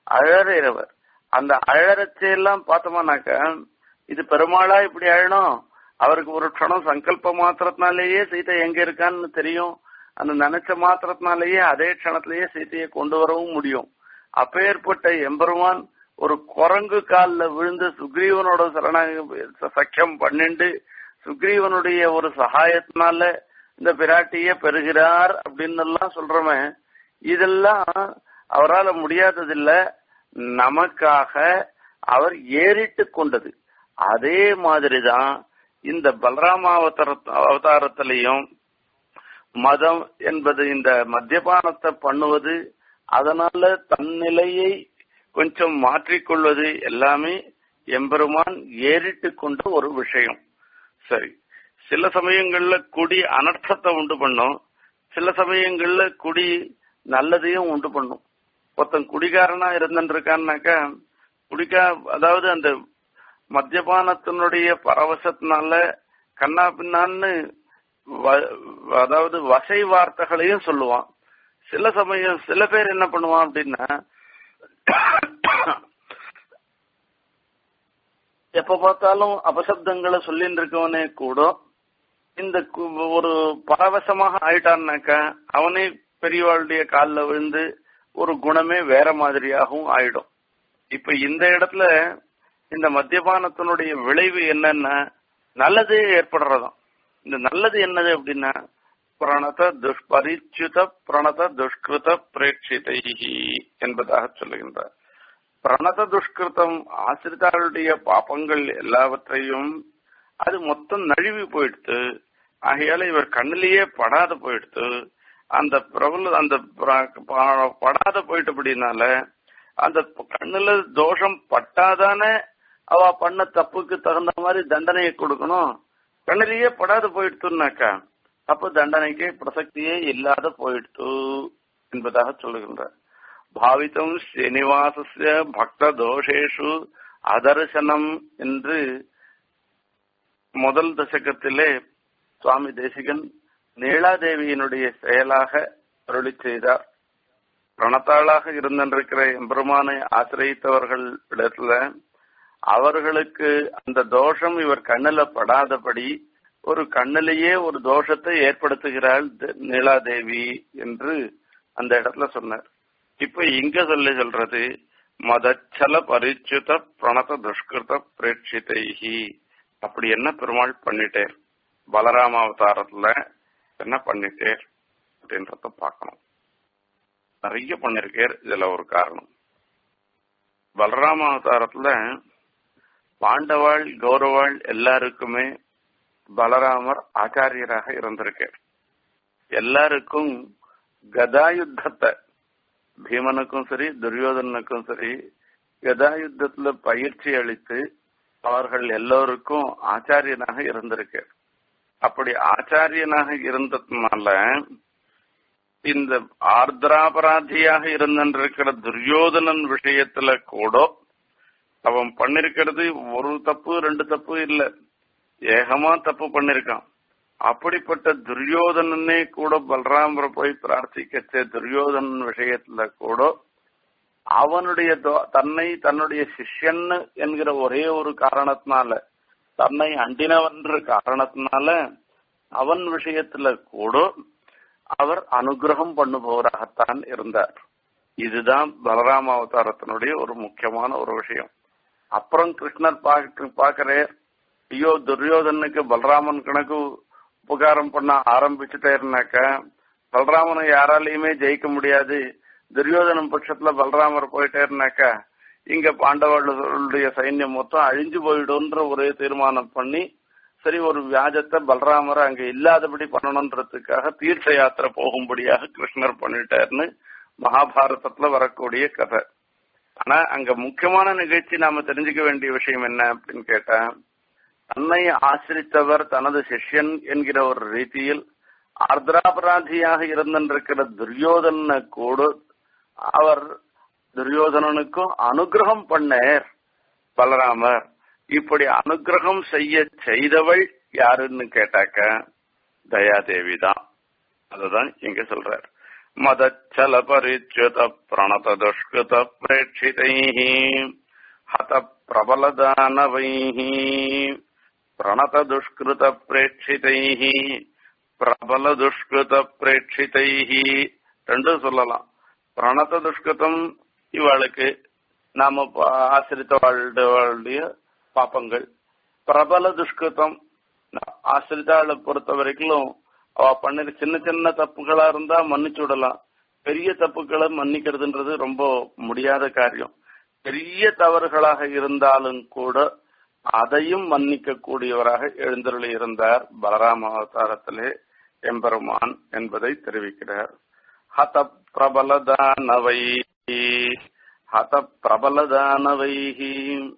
Speaker 1: அழறவர் அந்த அழறச்சையெல்லாம் பார்த்தோம்னாக்க இது பெருமாளா இப்படி அழணும் அவருக்கு ஒரு க்ஷணம் சங்கல்ப மாத்திரத்தினாலேயே சீதை எங்க இருக்கான்னு தெரியும் அந்த நினைச்ச மாத்திரத்தினாலேயே அதே க்ஷணத்திலேயே சீதையை கொண்டு வரவும் முடியும் அப்பேற்பட்ட எம்பெருமான் ஒரு குரங்கு காலில் விழுந்து சுக்ரீவனோட சரண சக்கியம் பண்ணிண்டு சுக்ரீவனுடைய ஒரு சகாயத்தினால இந்த பிராட்டிய பெறுகிறார் அப்படின்னு எல்லாம் சொல்றோமே இதெல்லாம் அவரால் முடியாததில்ல நமக்காக அவர் ஏறிட்டு கொண்டது அதே மாதிரிதான் இந்த பலராம அவதார அவதாரத்திலையும் மதம் என்பது இந்த மத்தியபானத்தை பண்ணுவது அதனால தன்னிலையை கொஞ்சம் மாற்றிக்கொள்வது எல்லாமே எம்பெருமான் ஏறிட்டு கொண்ட ஒரு விஷயம் சரி சில சமயங்கள்ல குடி அனர்த்தத்தை உண்டு பண்ணும் சில சமயங்கள்ல குடி நல்லதையும் உண்டு பண்ணும் ஒருத்தன் குடிகாரனா இருந்துருக்கான்னாக்கா குடிக்கா அதாவது அந்த மத்தியபானத்தினுடைய பரவசத்தினால கண்ணா பின்னான்னு அதாவது வசை வார்த்தைகளையும் சொல்லுவான் சில சமயம் சில பேர் என்ன பண்ணுவான் அப்படின்னா எப்ப பார்த்தாலும் அபசப்தங்களை சொல்லிட்டு இருக்கவனே கூட இந்த ஒரு பரவசமாக ஆயிட்டான்னாக்கா அவனே பெரியவாளுடைய காலில் விழுந்து ஒரு குணமே வேற மாதிரியாகவும் ஆயிடும் இப்ப இந்த இடத்துல இந்த மத்தியபானத்தினுடைய விளைவு என்னன்னா நல்லதே ஏற்படுறதாம் இந்த நல்லது என்னது அப்படின்னா பிரணத துஷ்பரிச்சுத பிரணத துஷ்கிருத பிரேட்சிதை என்பதாக சொல்லுகின்றார் பிரணத துஷ்கிருத்தம் ஆசிரிதாளுடைய பாப்பங்கள் எல்லாவற்றையும் அது மொத்தம் நழுவி போயிடுத்து ஆகையால இவர் கண்ணிலேயே படாத போயிடுத்து அந்த பிரபல அந்த படாத போயிட்டபடினால அந்த கண்ணுல தோஷம் பட்டாதானே அவ பண்ண தப்புக்கு தகுந்த மாதிரி தண்டனையை கொடுக்கணும் கண்ணிலேயே படாத போயிடுத்துனாக்கா அப்ப தண்டனைக்கு பிரசக்தியே இல்லாத போயிடுத்து என்பதாக சொல்லுகின்றார் பாவித்தம் ஸ்ரீனிவாசஸ்ய பக்த தோஷேஷு அதர்சனம் என்று முதல் தசகத்திலே சுவாமி தேசிகன் நீலாதேவியினுடைய செயலாக அருளி செய்தார் பிரணத்தாளாக இருந்திருக்கிற எம்பெருமானை ஆசிரியத்தவர்கள் இடத்துல அவர்களுக்கு அந்த தோஷம் இவர் கண்ணில படாதபடி ஒரு கண்ணிலேயே ஒரு தோஷத்தை ஏற்படுத்துகிறாள் நீலாதேவி என்று அந்த இடத்துல சொன்னார் இப்ப இங்க சொல்லி சொல்றது மதச்சல பரிச்சுத பிரணத துஷ்கிருத பிரேட்சிதைஹி அப்படி என்ன பெருமாள் பண்ணிட்டேர் பலராம அவதாரத்துல என்ன பண்ணிட்டேர் அப்படின்றத பார்க்கணும் நிறைய பண்ணிருக்கார் இதுல ஒரு காரணம் பலராம அவதாரத்துல பாண்டவாள் கௌரவாள் எல்லாருக்குமே பலராமர் ஆச்சாரியராக இருந்திருக்கார் எல்லாருக்கும் கதாயுத்தத்தை பீமனுக்கும் சரி துரியோதனுக்கும் சரி கதாயுத்தத்துல பயிற்சி அளித்து அவர்கள் எல்லோருக்கும் ஆச்சாரியனாக இருந்திருக்கார் அப்படி ஆச்சாரியனாக இருந்ததுனால இந்த ஆர்திராபராதியாக இருந்திருக்கிற துரியோதனன் விஷயத்துல கூட அவன் பண்ணிருக்கிறது ஒரு தப்பு ரெண்டு தப்பு இல்ல ஏகமா தப்பு பண்ணிருக்கான் அப்படிப்பட்ட துரியோதனனே கூட பலராமரை போய் பிரார்த்திக்கச்ச துரியோதனன் விஷயத்துல கூட அவனுடைய தன்னை தன்னுடைய சிஷ்யன் என்கிற ஒரே ஒரு காரணத்தினால தன்னை அண்டினவன்ற காரணத்தினால அவன் விஷயத்துல கூட அவர் அனுகிரகம் பண்ணுபவராகத்தான் இருந்தார் இதுதான் பலராம அவதாரத்தினுடைய ஒரு முக்கியமான ஒரு விஷயம் அப்புறம் கிருஷ்ணர் பாக்குறார் ஐயோ துரியோதனுக்கு பலராமன் கணக்கு உபகாரம் பண்ண ஆரம்பிச்சுட்டேருனாக்க பலராமனை யாராலையுமே ஜெயிக்க முடியாது துரியோதனம் பட்சத்துல பலராமர் போயிட்டேருனாக்கா இங்க பாண்டவர்களுடைய சைன்யம் மொத்தம் அழிஞ்சு போயிடும்ன்ற ஒரே தீர்மானம் பண்ணி சரி ஒரு வியாஜத்தை பலராமர் அங்க இல்லாதபடி பண்ணணுன்றதுக்காக தீர்த்த யாத்திரை போகும்படியாக கிருஷ்ணர் பண்ணிட்டாருன்னு மகாபாரதத்துல வரக்கூடிய கதை ஆனா அங்க முக்கியமான நிகழ்ச்சி நாம தெரிஞ்சுக்க வேண்டிய விஷயம் என்ன அப்படின்னு கேட்டா தன்னை ஆசிரித்தவர் தனது சிஷ்யன் என்கிற ஒரு ரீதியில் ஆர்திராபராதியாக இருந்திருக்கிற துரியோதன கூட அவர் துரியோதனனுக்கும் அனுகிரகம் பண்ணார் பலராமர் இப்படி அனுகிரகம் செய்ய செய்தவள் யாருன்னு கேட்டாக்க தயாதேவி தான் அதுதான் இங்க சொல்றார் மதச்சல பரிச்சுத பிரணத துஷ்கிருத பிரேட்சிதை ஹத பிரபலதானவை பிரணத துஷ்கிருத பிரேட்சிதை பிரபல துஷ்கிருத பிரேட்சிதை ரெண்டும் சொல்லலாம் பிரணத துஷ்கிருதம் இவளுக்கு நாம ஆசிரித்த வாழ்டைய பாப்பங்கள் பிரபல துஷ்கிருதம் ஆசிரித்தாளை பொறுத்த வரைக்கும் அவ பண்ணின சின்ன சின்ன தப்புகளா இருந்தா மன்னிச்சு விடலாம் பெரிய தப்புகளை மன்னிக்கிறதுன்றது ரொம்ப முடியாத காரியம் பெரிய தவறுகளாக இருந்தாலும் கூட அதையும் மன்னிக்க கூடியவராக எழுந்தருளி இருந்தார் பலராம அவதாரத்திலே எம்பெருமான் என்பதை தெரிவிக்கிறார் ஹத பிரபலதானவை ஹத பிரபலதானவைஹி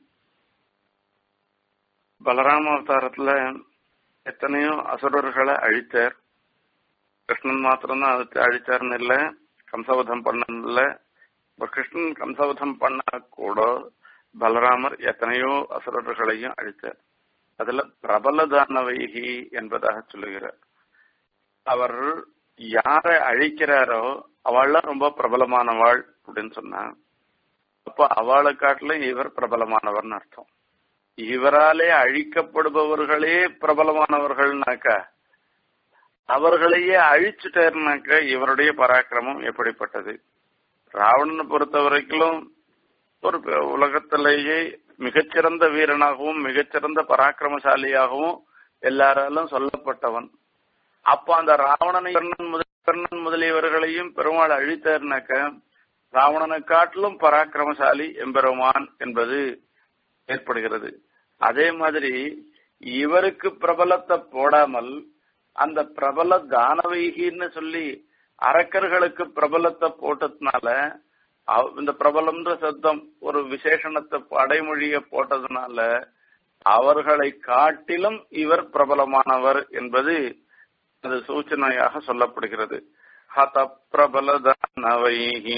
Speaker 1: பலராம அவதாரத்துல எத்தனையோ அசுரர்களை அழித்தார் கிருஷ்ணன் மாத்திரம்தான் அது அழிச்சார்னு இல்ல கம்சவதம் பண்ணல கிருஷ்ணன் கம்சவதம் பண்ண கூட பலராமர் எத்தனையோ அசுரர்களையும் அழித்தார் அதுல பிரபலதானவைகி என்பதாக சொல்லுகிறார் அவர் யாரை அழிக்கிறாரோ அவள்லாம் ரொம்ப பிரபலமானவாள் அப்படின்னு சொன்னா அப்ப அவளை காட்டிலும் இவர் பிரபலமானவர்னு அர்த்தம் இவராலே அழிக்கப்படுபவர்களே பிரபலமானவர்கள்னாக்கா அவர்களையே அழிச்சுட்டாருனாக்க இவருடைய பராக்கிரமம் எப்படிப்பட்டது ராவணனை பொறுத்த வரைக்கும் ஒரு உலகத்திலேயே மிகச்சிறந்த வீரனாகவும் மிகச்சிறந்த பராக்கிரமசாலியாகவும் எல்லாராலும் சொல்லப்பட்டவன் அப்ப அந்த ராவணனை கர்ணன் முதல் கர்ணன் முதலியவர்களையும் பெருமாள் அழித்தாருனாக்க ராவணனை காட்டிலும் பராக்கிரமசாலி எம்பெருமான் என்பது ஏற்படுகிறது அதே மாதிரி இவருக்கு பிரபலத்தை போடாமல் அந்த பிரபல தானவைகின்னு சொல்லி அரக்கர்களுக்கு பிரபலத்தை போட்டதுனால இந்த பிரபலம்ன்ற சத்தம் ஒரு விசேஷணத்தை அடைமொழிய போட்டதுனால அவர்களை காட்டிலும் இவர் பிரபலமானவர் என்பது அது சூச்சனையாக சொல்லப்படுகிறது ஹத பிரபலதானவைஹி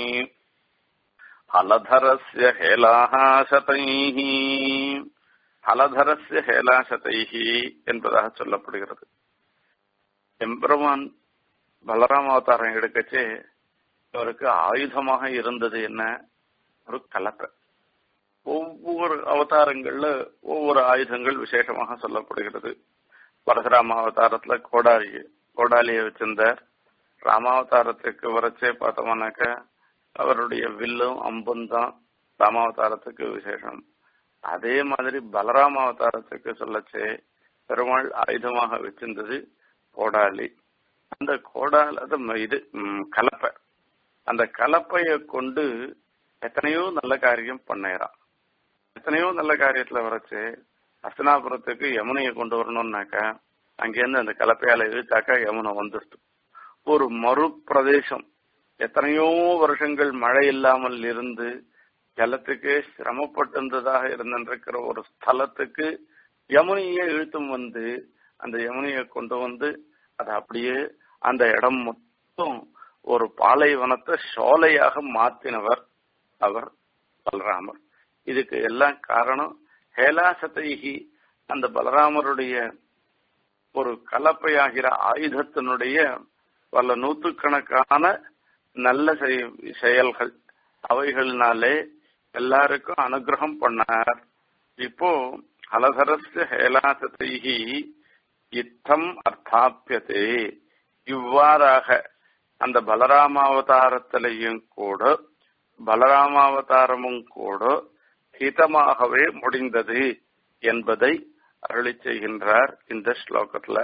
Speaker 1: ஹலதரஸ்ய ஹேலாசதைஹி ஹலதரஸ்ய ஹேலாசதைஹி என்பதாக சொல்லப்படுகிறது எம்பெருமான் பலராம அவதாரம் எடுக்கச்சே அவருக்கு ஆயுதமாக இருந்தது என்ன ஒரு கலப்பை ஒவ்வொரு அவதாரங்கள்ல ஒவ்வொரு ஆயுதங்கள் விசேஷமாக சொல்லப்படுகிறது பரசுராம அவதாரத்துல கோடாலி கோடாலியை வச்சிருந்தார் ராமாவதாரத்துக்கு வரைச்சே பார்த்தோம்னாக்க அவருடைய வில்லும் அம்பும் தான் ராமாவதாரத்துக்கு விசேஷம் அதே மாதிரி பலராம அவதாரத்துக்கு சொல்லச்சே பெருமாள் ஆயுதமாக வச்சிருந்தது கோடாலி அந்த கோடால இது கலப்பை அந்த கலப்பைய கொண்டு எத்தனையோ நல்ல காரியம் பண்ணையறான் எத்தனையோ நல்ல காரியத்துல வரைச்சு அஸ்தனாபுரத்துக்கு யமுனையை கொண்டு வரணும்னாக்கா அங்கேருந்து அந்த கலப்பையால இழுத்தாக்கா யமுனை வந்துடுது ஒரு மறு பிரதேசம் எத்தனையோ வருஷங்கள் மழை இல்லாமல் இருந்து ஜலத்துக்கு சிரமப்பட்டிருந்ததாக இருந்திருக்கிற ஒரு ஸ்தலத்துக்கு யமுனையை இழுத்தும் வந்து அந்த யமுனையை கொண்டு வந்து அதை அப்படியே அந்த இடம் மொத்தம் ஒரு பாலைவனத்தை சோலையாக மாத்தினவர் அவர் பலராமர் இதுக்கு எல்லாம் காரணம் ஹேலாசதைகி அந்த பலராமருடைய ஒரு கலப்பையாகிற ஆயுதத்தினுடைய பல நூற்றுக்கணக்கான நல்ல செயல்கள் அவைகளினாலே எல்லாருக்கும் அனுகிரகம் பண்ணார் இப்போ அலசரஸ்ய ஹேலாசதைகி இத்தம் அர்த்தாப்பியதே இவ்வாறாக அந்த பலராமாவதாரத்திலையும் கூட பலராமாவதாரமும் கூட ஹிதமாகவே முடிந்தது என்பதை அருளி செய்கின்றார் இந்த ஸ்லோகத்துல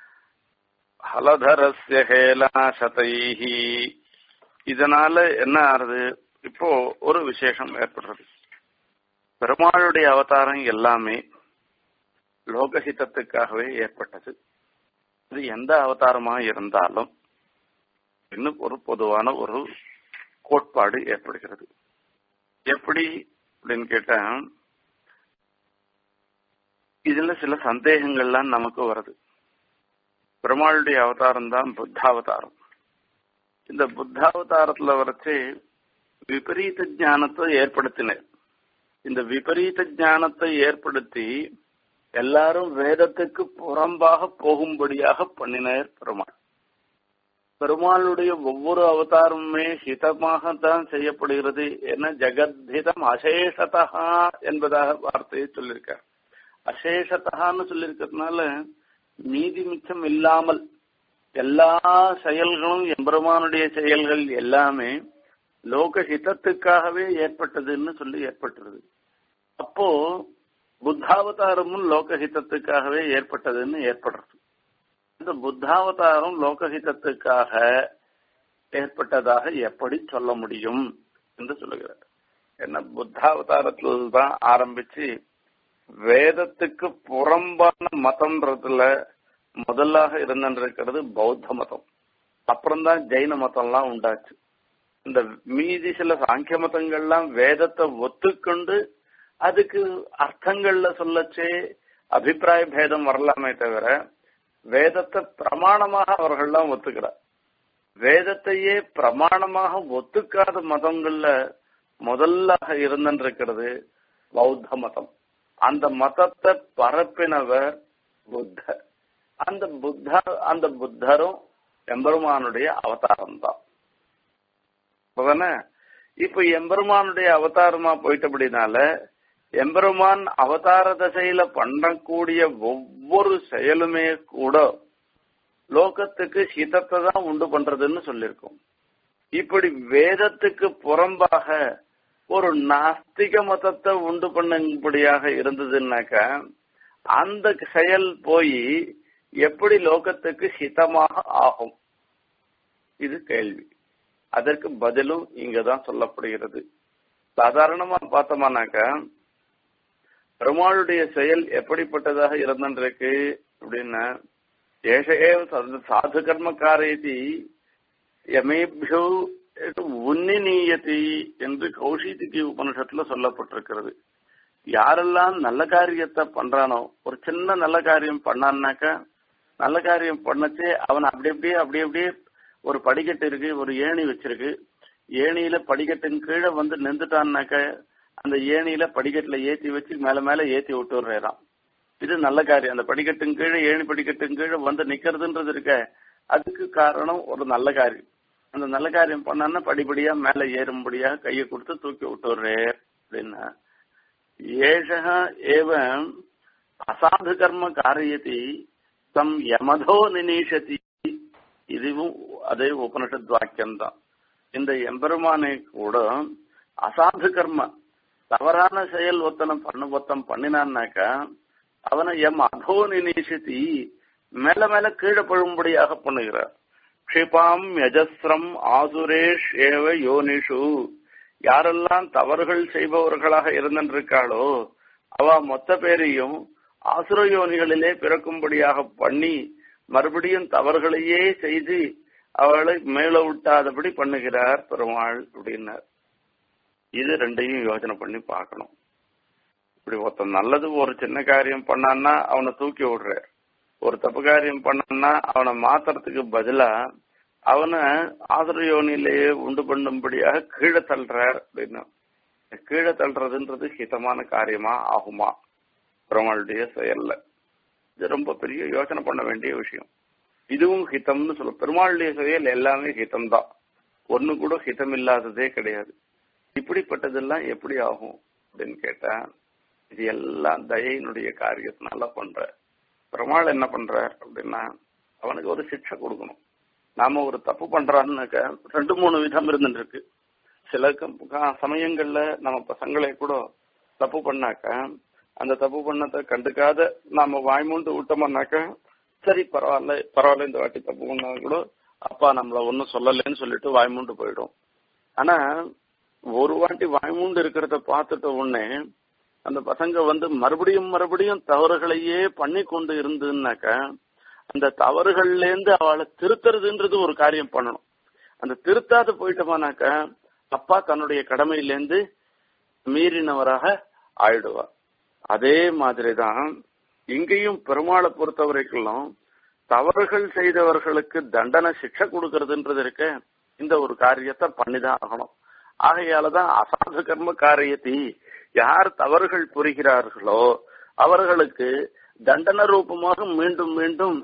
Speaker 1: ஹலதரஸ்ய ஹேலாசதைஹி இதனால என்ன ஆறுது இப்போ ஒரு விசேஷம் ஏற்படுறது பெருமாளுடைய அவதாரம் எல்லாமே லோகஹிதத்துக்காகவே ஏற்பட்டது இது எந்த அவதாரமா இருந்தாலும் இன்னும் ஒரு பொதுவான ஒரு கோட்பாடு ஏற்படுகிறது எப்படி அப்படின்னு கேட்டா இதுல சில சந்தேகங்கள்லாம் நமக்கு வருது பெருமாளுடைய அவதாரம் தான் புத்தாவதாரம் இந்த புத்தாவதாரத்துல வரைச்சு விபரீத ஞானத்தை ஏற்படுத்தினர் இந்த விபரீத ஞானத்தை ஏற்படுத்தி எல்லாரும் வேதத்துக்கு புறம்பாக போகும்படியாக பண்ணினார் பெருமாள் பெருமாளுடைய ஒவ்வொரு அவதாரமுமே ஹிதமாகத்தான் செய்யப்படுகிறது என ஜெகத்ஹிதம் அசேஷதா என்பதாக வார்த்தையை சொல்லியிருக்கார் அசேஷதான்னு சொல்லியிருக்கிறதுனால மீதி மிச்சம் இல்லாமல் எல்லா செயல்களும் எம்பெருமானுடைய செயல்கள் எல்லாமே லோக ஹிதத்துக்காகவே ஏற்பட்டதுன்னு சொல்லி ஏற்பட்டுருது அப்போ புத்தாவதாரமும் லோகஹிதத்துக்காகவே ஏற்பட்டதுன்னு ஏற்படுறது இந்த புத்தாவதாரம் லோகஹிதத்துக்காக ஏற்பட்டதாக எப்படி சொல்ல முடியும் என்று சொல்லுகிறார் என்ன புத்தாவதாரத்தில் தான் ஆரம்பிச்சு வேதத்துக்கு புறம்பான மதம்ன்றதுல முதலாக இருந்திருக்கிறது பௌத்த மதம் அப்புறம்தான் ஜெயின மதம்லாம் உண்டாச்சு இந்த மீதி சில சாங்கிய மதங்கள்லாம் வேதத்தை ஒத்துக்கொண்டு அதுக்கு அர்த்தங்கள்ல சொல்லச்சே அபிப்பிராய பேதம் வரலாமே தவிர வேதத்தை பிரமாணமாக அவர்கள்லாம் ஒத்துக்கிறார் வேதத்தையே பிரமாணமாக ஒத்துக்காத மதங்கள்ல முதல்லாக இருந்திருக்கிறது பௌத்த மதம் அந்த மதத்தை பரப்பினவர் புத்தர் அந்த புத்த அந்த புத்தரும் எம்பெருமானுடைய அவதாரம் தான் இப்ப எம்பெருமானுடைய அவதாரமா போயிட்டபடினால எம்பெருமான் அவதார தசையில பண்ணக்கூடிய ஒவ்வொரு செயலுமே கூட லோகத்துக்கு ஹிதத்தை தான் உண்டு பண்றதுன்னு சொல்லியிருக்கோம் இப்படி வேதத்துக்கு புறம்பாக ஒரு நாஸ்திக மதத்தை உண்டு பண்ணும்படியாக இருந்ததுன்னாக்க அந்த செயல் போய் எப்படி லோகத்துக்கு ஹிதமாக ஆகும் இது கேள்வி அதற்கு பதிலும் இங்கதான் சொல்லப்படுகிறது சாதாரணமா பார்த்தோம்னாக்க பெருமாளுடைய செயல் எப்படிப்பட்டதாக இருந்திருக்கு அப்படின்னா ஏஷே சாது கர்மக்காரேதி யமேபியோ உன்னிநீயதி என்று கௌஷிதிக்கு உபனிஷத்துல சொல்லப்பட்டிருக்கிறது யாரெல்லாம் நல்ல காரியத்தை பண்றானோ ஒரு சின்ன நல்ல காரியம் பண்ணான்னாக்கா நல்ல காரியம் பண்ணச்சே அவன் அப்படி அப்படியே அப்படி அப்படியே ஒரு படிக்கட்டு இருக்கு ஒரு ஏணி வச்சிருக்கு ஏணியில படிக்கட்டின் கீழே வந்து நின்றுட்டான்னாக்க அந்த ஏணியில படிக்கட்டுல ஏத்தி வச்சு மேல மேல ஏத்தி விட்டுறான் இது நல்ல காரியம் அந்த படிக்கட்டின் கீழே ஏணி படிக்கட்டின் கீழே வந்து நிக்கிறதுன்றது இருக்க அதுக்கு காரணம் ஒரு நல்ல காரியம் அந்த நல்ல காரியம் பண்ணான்னா படிப்படியா மேல ஏறும்படியா கையை கொடுத்து தூக்கி விட்டுறே அப்படின்னா ஏஷக ஏவ அசாது கர்ம காரியத்தை தம் யமதோ நினீஷதி இதுவும் அதே உபனிஷத் வாக்கியம் தான் இந்த எம்பெருமானை கூட அசாது கர்ம தவறான செயல் ஒத்தனம் பண்ணு ஒத்தம் பண்ணினான்னாக்கா அவனை எம் அதோ நினீஷதி மேல மேல கீழே பழும்படியாக பண்ணுகிறார் க்ஷிபாம் யஜஸ்ரம் ஆசுரேஷ் ஏவ யோனிஷு யாரெல்லாம் தவறுகள் செய்பவர்களாக இருந்திருக்காளோ அவ மொத்த பேரையும் ஆசுர யோனிகளிலே பிறக்கும்படியாக பண்ணி மறுபடியும் தவறுகளையே செய்து அவளை மேல விட்டாதபடி பண்ணுகிறார் பெருமாள் அப்படின்னார் இது ரெண்டையும் யோசனை பண்ணி பார்க்கணும் இப்படி ஒருத்தன் நல்லது ஒரு சின்ன காரியம் பண்ணான்னா அவனை தூக்கி விடுற ஒரு தப்பு காரியம் பண்ணான்னா அவனை மாத்துறதுக்கு பதிலா அவனை ஆதர யோனிலேயே உண்டு பண்ணும்படியாக கீழே தள்ளுறார் அப்படின்னு கீழே தள்ளுறதுன்றது ஹிதமான காரியமா ஆகுமா பெருமாளுடைய செயல்ல இது ரொம்ப பெரிய யோசனை பண்ண வேண்டிய விஷயம் இதுவும் ஹிதம்னு சொல்ல பெருமாளுடைய செயல் எல்லாமே ஹிதம் தான் ஒண்ணு கூட ஹிதம் இல்லாததே கிடையாது இப்படிப்பட்டதெல்லாம் எப்படி ஆகும் அப்படின்னு கேட்டா இது எல்லாம் தயையினுடைய காரியத்தினால பண்ற பெருமாள் என்ன பண்ற அப்படின்னா அவனுக்கு ஒரு சிக்ஷை கொடுக்கணும் நாம ஒரு தப்பு பண்றான்னாக்க ரெண்டு மூணு விதம் இருந்துட்டு இருக்கு சில சமயங்கள்ல நம்ம பசங்களே கூட தப்பு பண்ணாக்க அந்த தப்பு பண்ணதை கண்டுக்காத நாம வாய்மூண்டு விட்டோம்னாக்க சரி பரவாயில்ல பரவாயில்ல இந்த வாட்டி தப்பு பண்ணா கூட அப்பா நம்மள ஒன்னும் சொல்லலன்னு சொல்லிட்டு வாய்மூண்டு போயிடும் ஆனா ஒரு வாட்டி வாய்மூண்டு இருக்கிறத பார்த்துட்ட உடனே அந்த பசங்க வந்து மறுபடியும் மறுபடியும் தவறுகளையே பண்ணி கொண்டு இருந்ததுன்னாக்க அந்த தவறுகள்ல இருந்து அவளை திருத்துறதுன்றது ஒரு காரியம் பண்ணணும் அந்த திருத்தாத போயிட்டோமானாக்க அப்பா தன்னுடைய கடமையிலேருந்து மீறினவராக ஆயிடுவா அதே மாதிரிதான் இங்கேயும் பெருமாளை பொறுத்த வரைக்கும் தவறுகள் செய்தவர்களுக்கு தண்டனை சிக்ஷை கொடுக்கறதுன்றது இருக்க இந்த ஒரு காரியத்தை பண்ணிதான் ஆகணும் ஆகையாலதான் அசாது கர்ம காரியத்தை யார் தவறுகள் புரிகிறார்களோ அவர்களுக்கு தண்டன ரூபமாக மீண்டும் மீண்டும்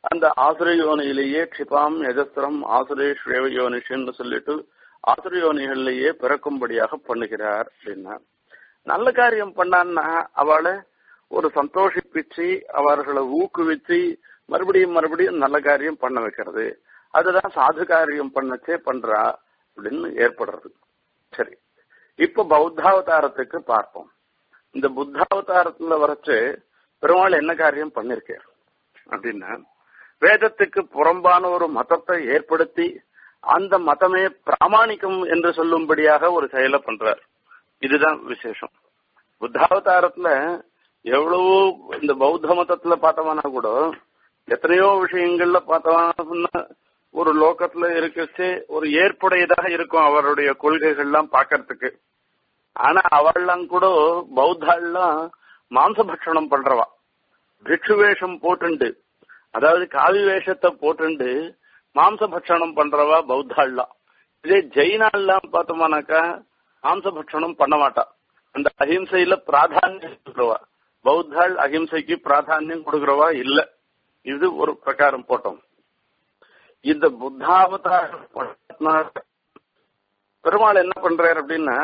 Speaker 1: அந்த ஆசுரயோனியிலேயே க்ஷிபாம் யஜஸ்திரம் ஆசுரேஸ்வேவ யோனிஷன்னு சொல்லிட்டு ஆசுரயோனிகள்லயே பிறக்கும்படியாக பண்ணுகிறார் அப்படின்னா நல்ல காரியம் பண்ணான்னா அவளை ஒரு சந்தோஷிப்பிச்சு அவர்களை ஊக்குவிச்சு மறுபடியும் மறுபடியும் நல்ல காரியம் பண்ண வைக்கிறது அதுதான் சாது காரியம் பண்ணச்சே பண்றா அப்படின்னு ஏற்படுறது சரி இப்ப பௌத்தாவதாரத்துக்கு பார்ப்போம் இந்த புத்தாவதாரத்துல வரைச்சு பெருமாள் என்ன காரியம் பண்ணிருக்கார் அப்படின்னா வேதத்துக்கு புறம்பான ஒரு மதத்தை ஏற்படுத்தி அந்த மதமே பிராமணிக்கம் என்று சொல்லும்படியாக ஒரு செயலை பண்றார் இதுதான் விசேஷம் புத்தாவதாரத்துல எவ்வளவோ இந்த பௌத்த மதத்துல பார்த்தோம்னா கூட எத்தனையோ விஷயங்கள்ல பார்த்தோம்னா ஒரு லோகத்துல இருக்கச்சே ஒரு ஏற்புடையதாக இருக்கும் அவருடைய கொள்கைகள்லாம் பாக்கிறதுக்கு ஆனா அவள்லாம் கூட பௌத்தாள்லாம் மாംസ பட்சணம் பண்றவா பிக்ஷு வேஷம் போட்டுண்டு அதாவது காவி வேஷத்தை போட்டுண்டு மாംസ பட்சணம் பண்றவா பௌத்தாள்லாம் இதே ஜெயினாள்லாம் பார்த்தோம்னாக்கா மாംസ பட்சணம் பண்ண மாட்டா அந்த அஹிம்சையில பிராதானியம் கொடுக்குறவா பௌத்தாள் அஹிம்சைக்கு பிராதானியம் கொடுக்குறவா இல்ல இது ஒரு பிரகாரம் போட்டோம் இந்த புத்தாவதார பெருமாள் என்ன பண்றாரு அப்படின்னா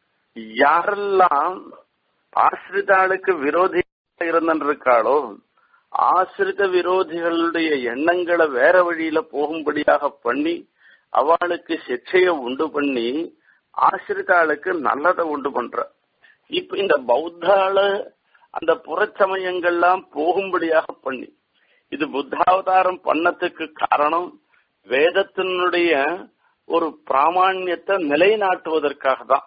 Speaker 1: யாரெல்லாம் ஆசிரிதாளுக்கு விரோதி இருந்திருக்காளோ ஆசிரித விரோதிகளுடைய எண்ணங்களை வேற வழியில போகும்படியாக பண்ணி அவளுக்கு சிக்ஷைய உண்டு பண்ணி ஆசிரிதாளுக்கு நல்லதை உண்டு பண்ற இப்ப இந்த பௌத்தால அந்த புறச்சமயங்கள்லாம் போகும்படியாக பண்ணி இது புத்தாவதாரம் பண்ணத்துக்கு காரணம் வேதத்தினுடைய ஒரு பிராமணியத்தை நிலைநாட்டுவதற்காக தான்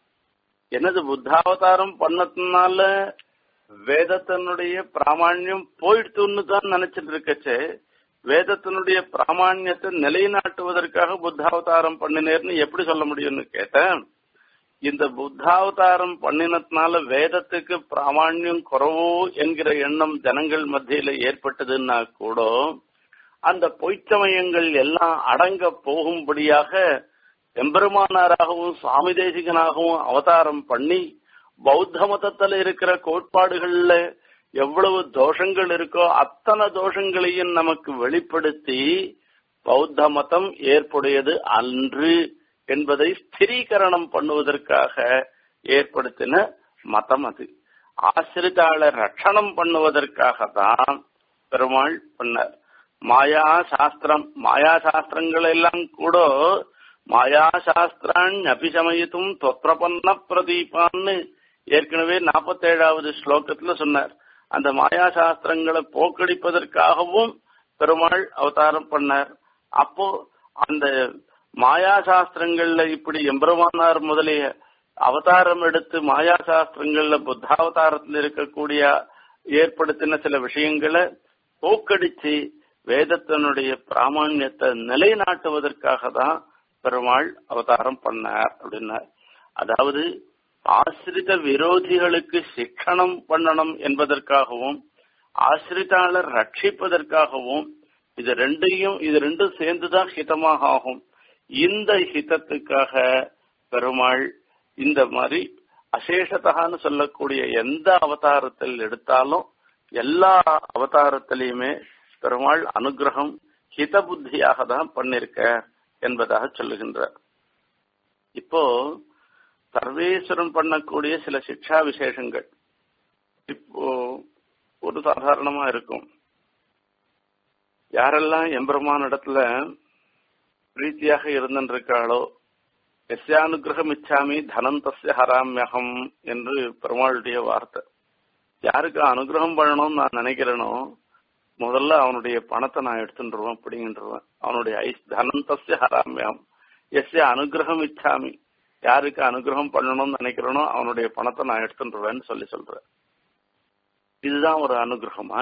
Speaker 1: என்னது புத்தாவதாரம் பண்ணதுனால வேதத்தினுடைய பிராமணியம் போயிடுத்துன்னு தான் நினைச்சிட்டு இருக்கச்சே வேதத்தினுடைய பிராமணியத்தை நிலைநாட்டுவதற்காக புத்தாவதாரம் பண்ணினேர்னு எப்படி சொல்ல முடியும்னு கேட்டேன் இந்த புத்தாவதாரம் பண்ணினதுனால வேதத்துக்கு பிராமணியம் குறவோ என்கிற எண்ணம் ஜனங்கள் மத்தியில ஏற்பட்டதுன்னா கூட அந்த பொய்ச்சமயங்கள் எல்லாம் அடங்க போகும்படியாக எம்பெருமானாராகவும் சுவாமி தேசிகனாகவும் அவதாரம் பண்ணி பௌத்த மதத்துல இருக்கிற கோட்பாடுகள்ல எவ்வளவு தோஷங்கள் இருக்கோ அத்தனை தோஷங்களையும் நமக்கு வெளிப்படுத்தி பௌத்த மதம் ஏற்புடையது அன்று என்பதை ஸ்திரீகரணம் பண்ணுவதற்காக ஏற்படுத்தின மதம் அது ஆசிரிதாள ரட்சணம் பண்ணுவதற்காக தான் பெருமாள் பண்ணார் மாயா சாஸ்திரம் மாயா சாஸ்திரங்கள் எல்லாம் கூட மாயா சாஸ்திரான் அபிசமயித்தும் தொத்திரபன்ன பிரதீபான்னு ஏற்கனவே நாற்பத்தேழாவது ஸ்லோகத்துல சொன்னார் அந்த மாயா சாஸ்திரங்களை போக்கடிப்பதற்காகவும் பெருமாள் அவதாரம் பண்ணார் அப்போ அந்த மாயா சாஸ்திரங்கள்ல இப்படி எம்பெருமானார் முதலிய அவதாரம் எடுத்து மாயா சாஸ்திரங்கள்ல புத்தாவதாரத்தில் இருக்கக்கூடிய ஏற்படுத்தின சில விஷயங்களை போக்கடிச்சு வேதத்தினுடைய பிராமணியத்தை நிலைநாட்டுவதற்காக தான் பெருமாள் அவதாரம் பண்ணார் அப்படின்னார் அதாவது ஆசிரித விரோதிகளுக்கு சிக்கனம் பண்ணணும் என்பதற்காகவும் ஆசிரிதாளர் ரட்சிப்பதற்காகவும் இது ரெண்டையும் இது ரெண்டும் சேர்ந்துதான் ஹிதமாக ஆகும் இந்த ஹிதத்துக்காக பெருமாள் இந்த மாதிரி அசேஷத்தகான்னு சொல்லக்கூடிய எந்த அவதாரத்தில் எடுத்தாலும் எல்லா அவதாரத்திலையுமே பெருமாள் அனுகிரகம் ஹித புத்தியாக தான் பண்ணிருக்க என்பதாக சொல்லுகின்றார் இப்போ சர்வேஸ்வரன் பண்ணக்கூடிய சில சிக்ஷா விசேஷங்கள் இப்போ ஒரு சாதாரணமா இருக்கும் யாரெல்லாம் எம்பெருமான இடத்துல பிரீத்தியாக இருந்திருக்காளோ எஸ்யானுகிரகம் இச்சாமி தனம் தஸ்ய ஹராமியகம் என்று பெருமாளுடைய வார்த்தை யாருக்கு அனுகிரகம் பண்ணணும்னு நான் நினைக்கிறேனோ முதல்ல அவனுடைய பணத்தை நான் எடுத்துருவேன் அப்படிங்கன்றவன் அவனுடைய ஐஸ் தனம் தஸ்ய ஹராமியம் எஸ்ய அனுகிரகம் இச்சாமி யாருக்கு அனுகிரகம் பண்ணணும்னு நினைக்கிறேனோ அவனுடைய பணத்தை நான் எடுத்துருவேன்னு சொல்லி சொல்றேன் இதுதான் ஒரு அனுகிரகமா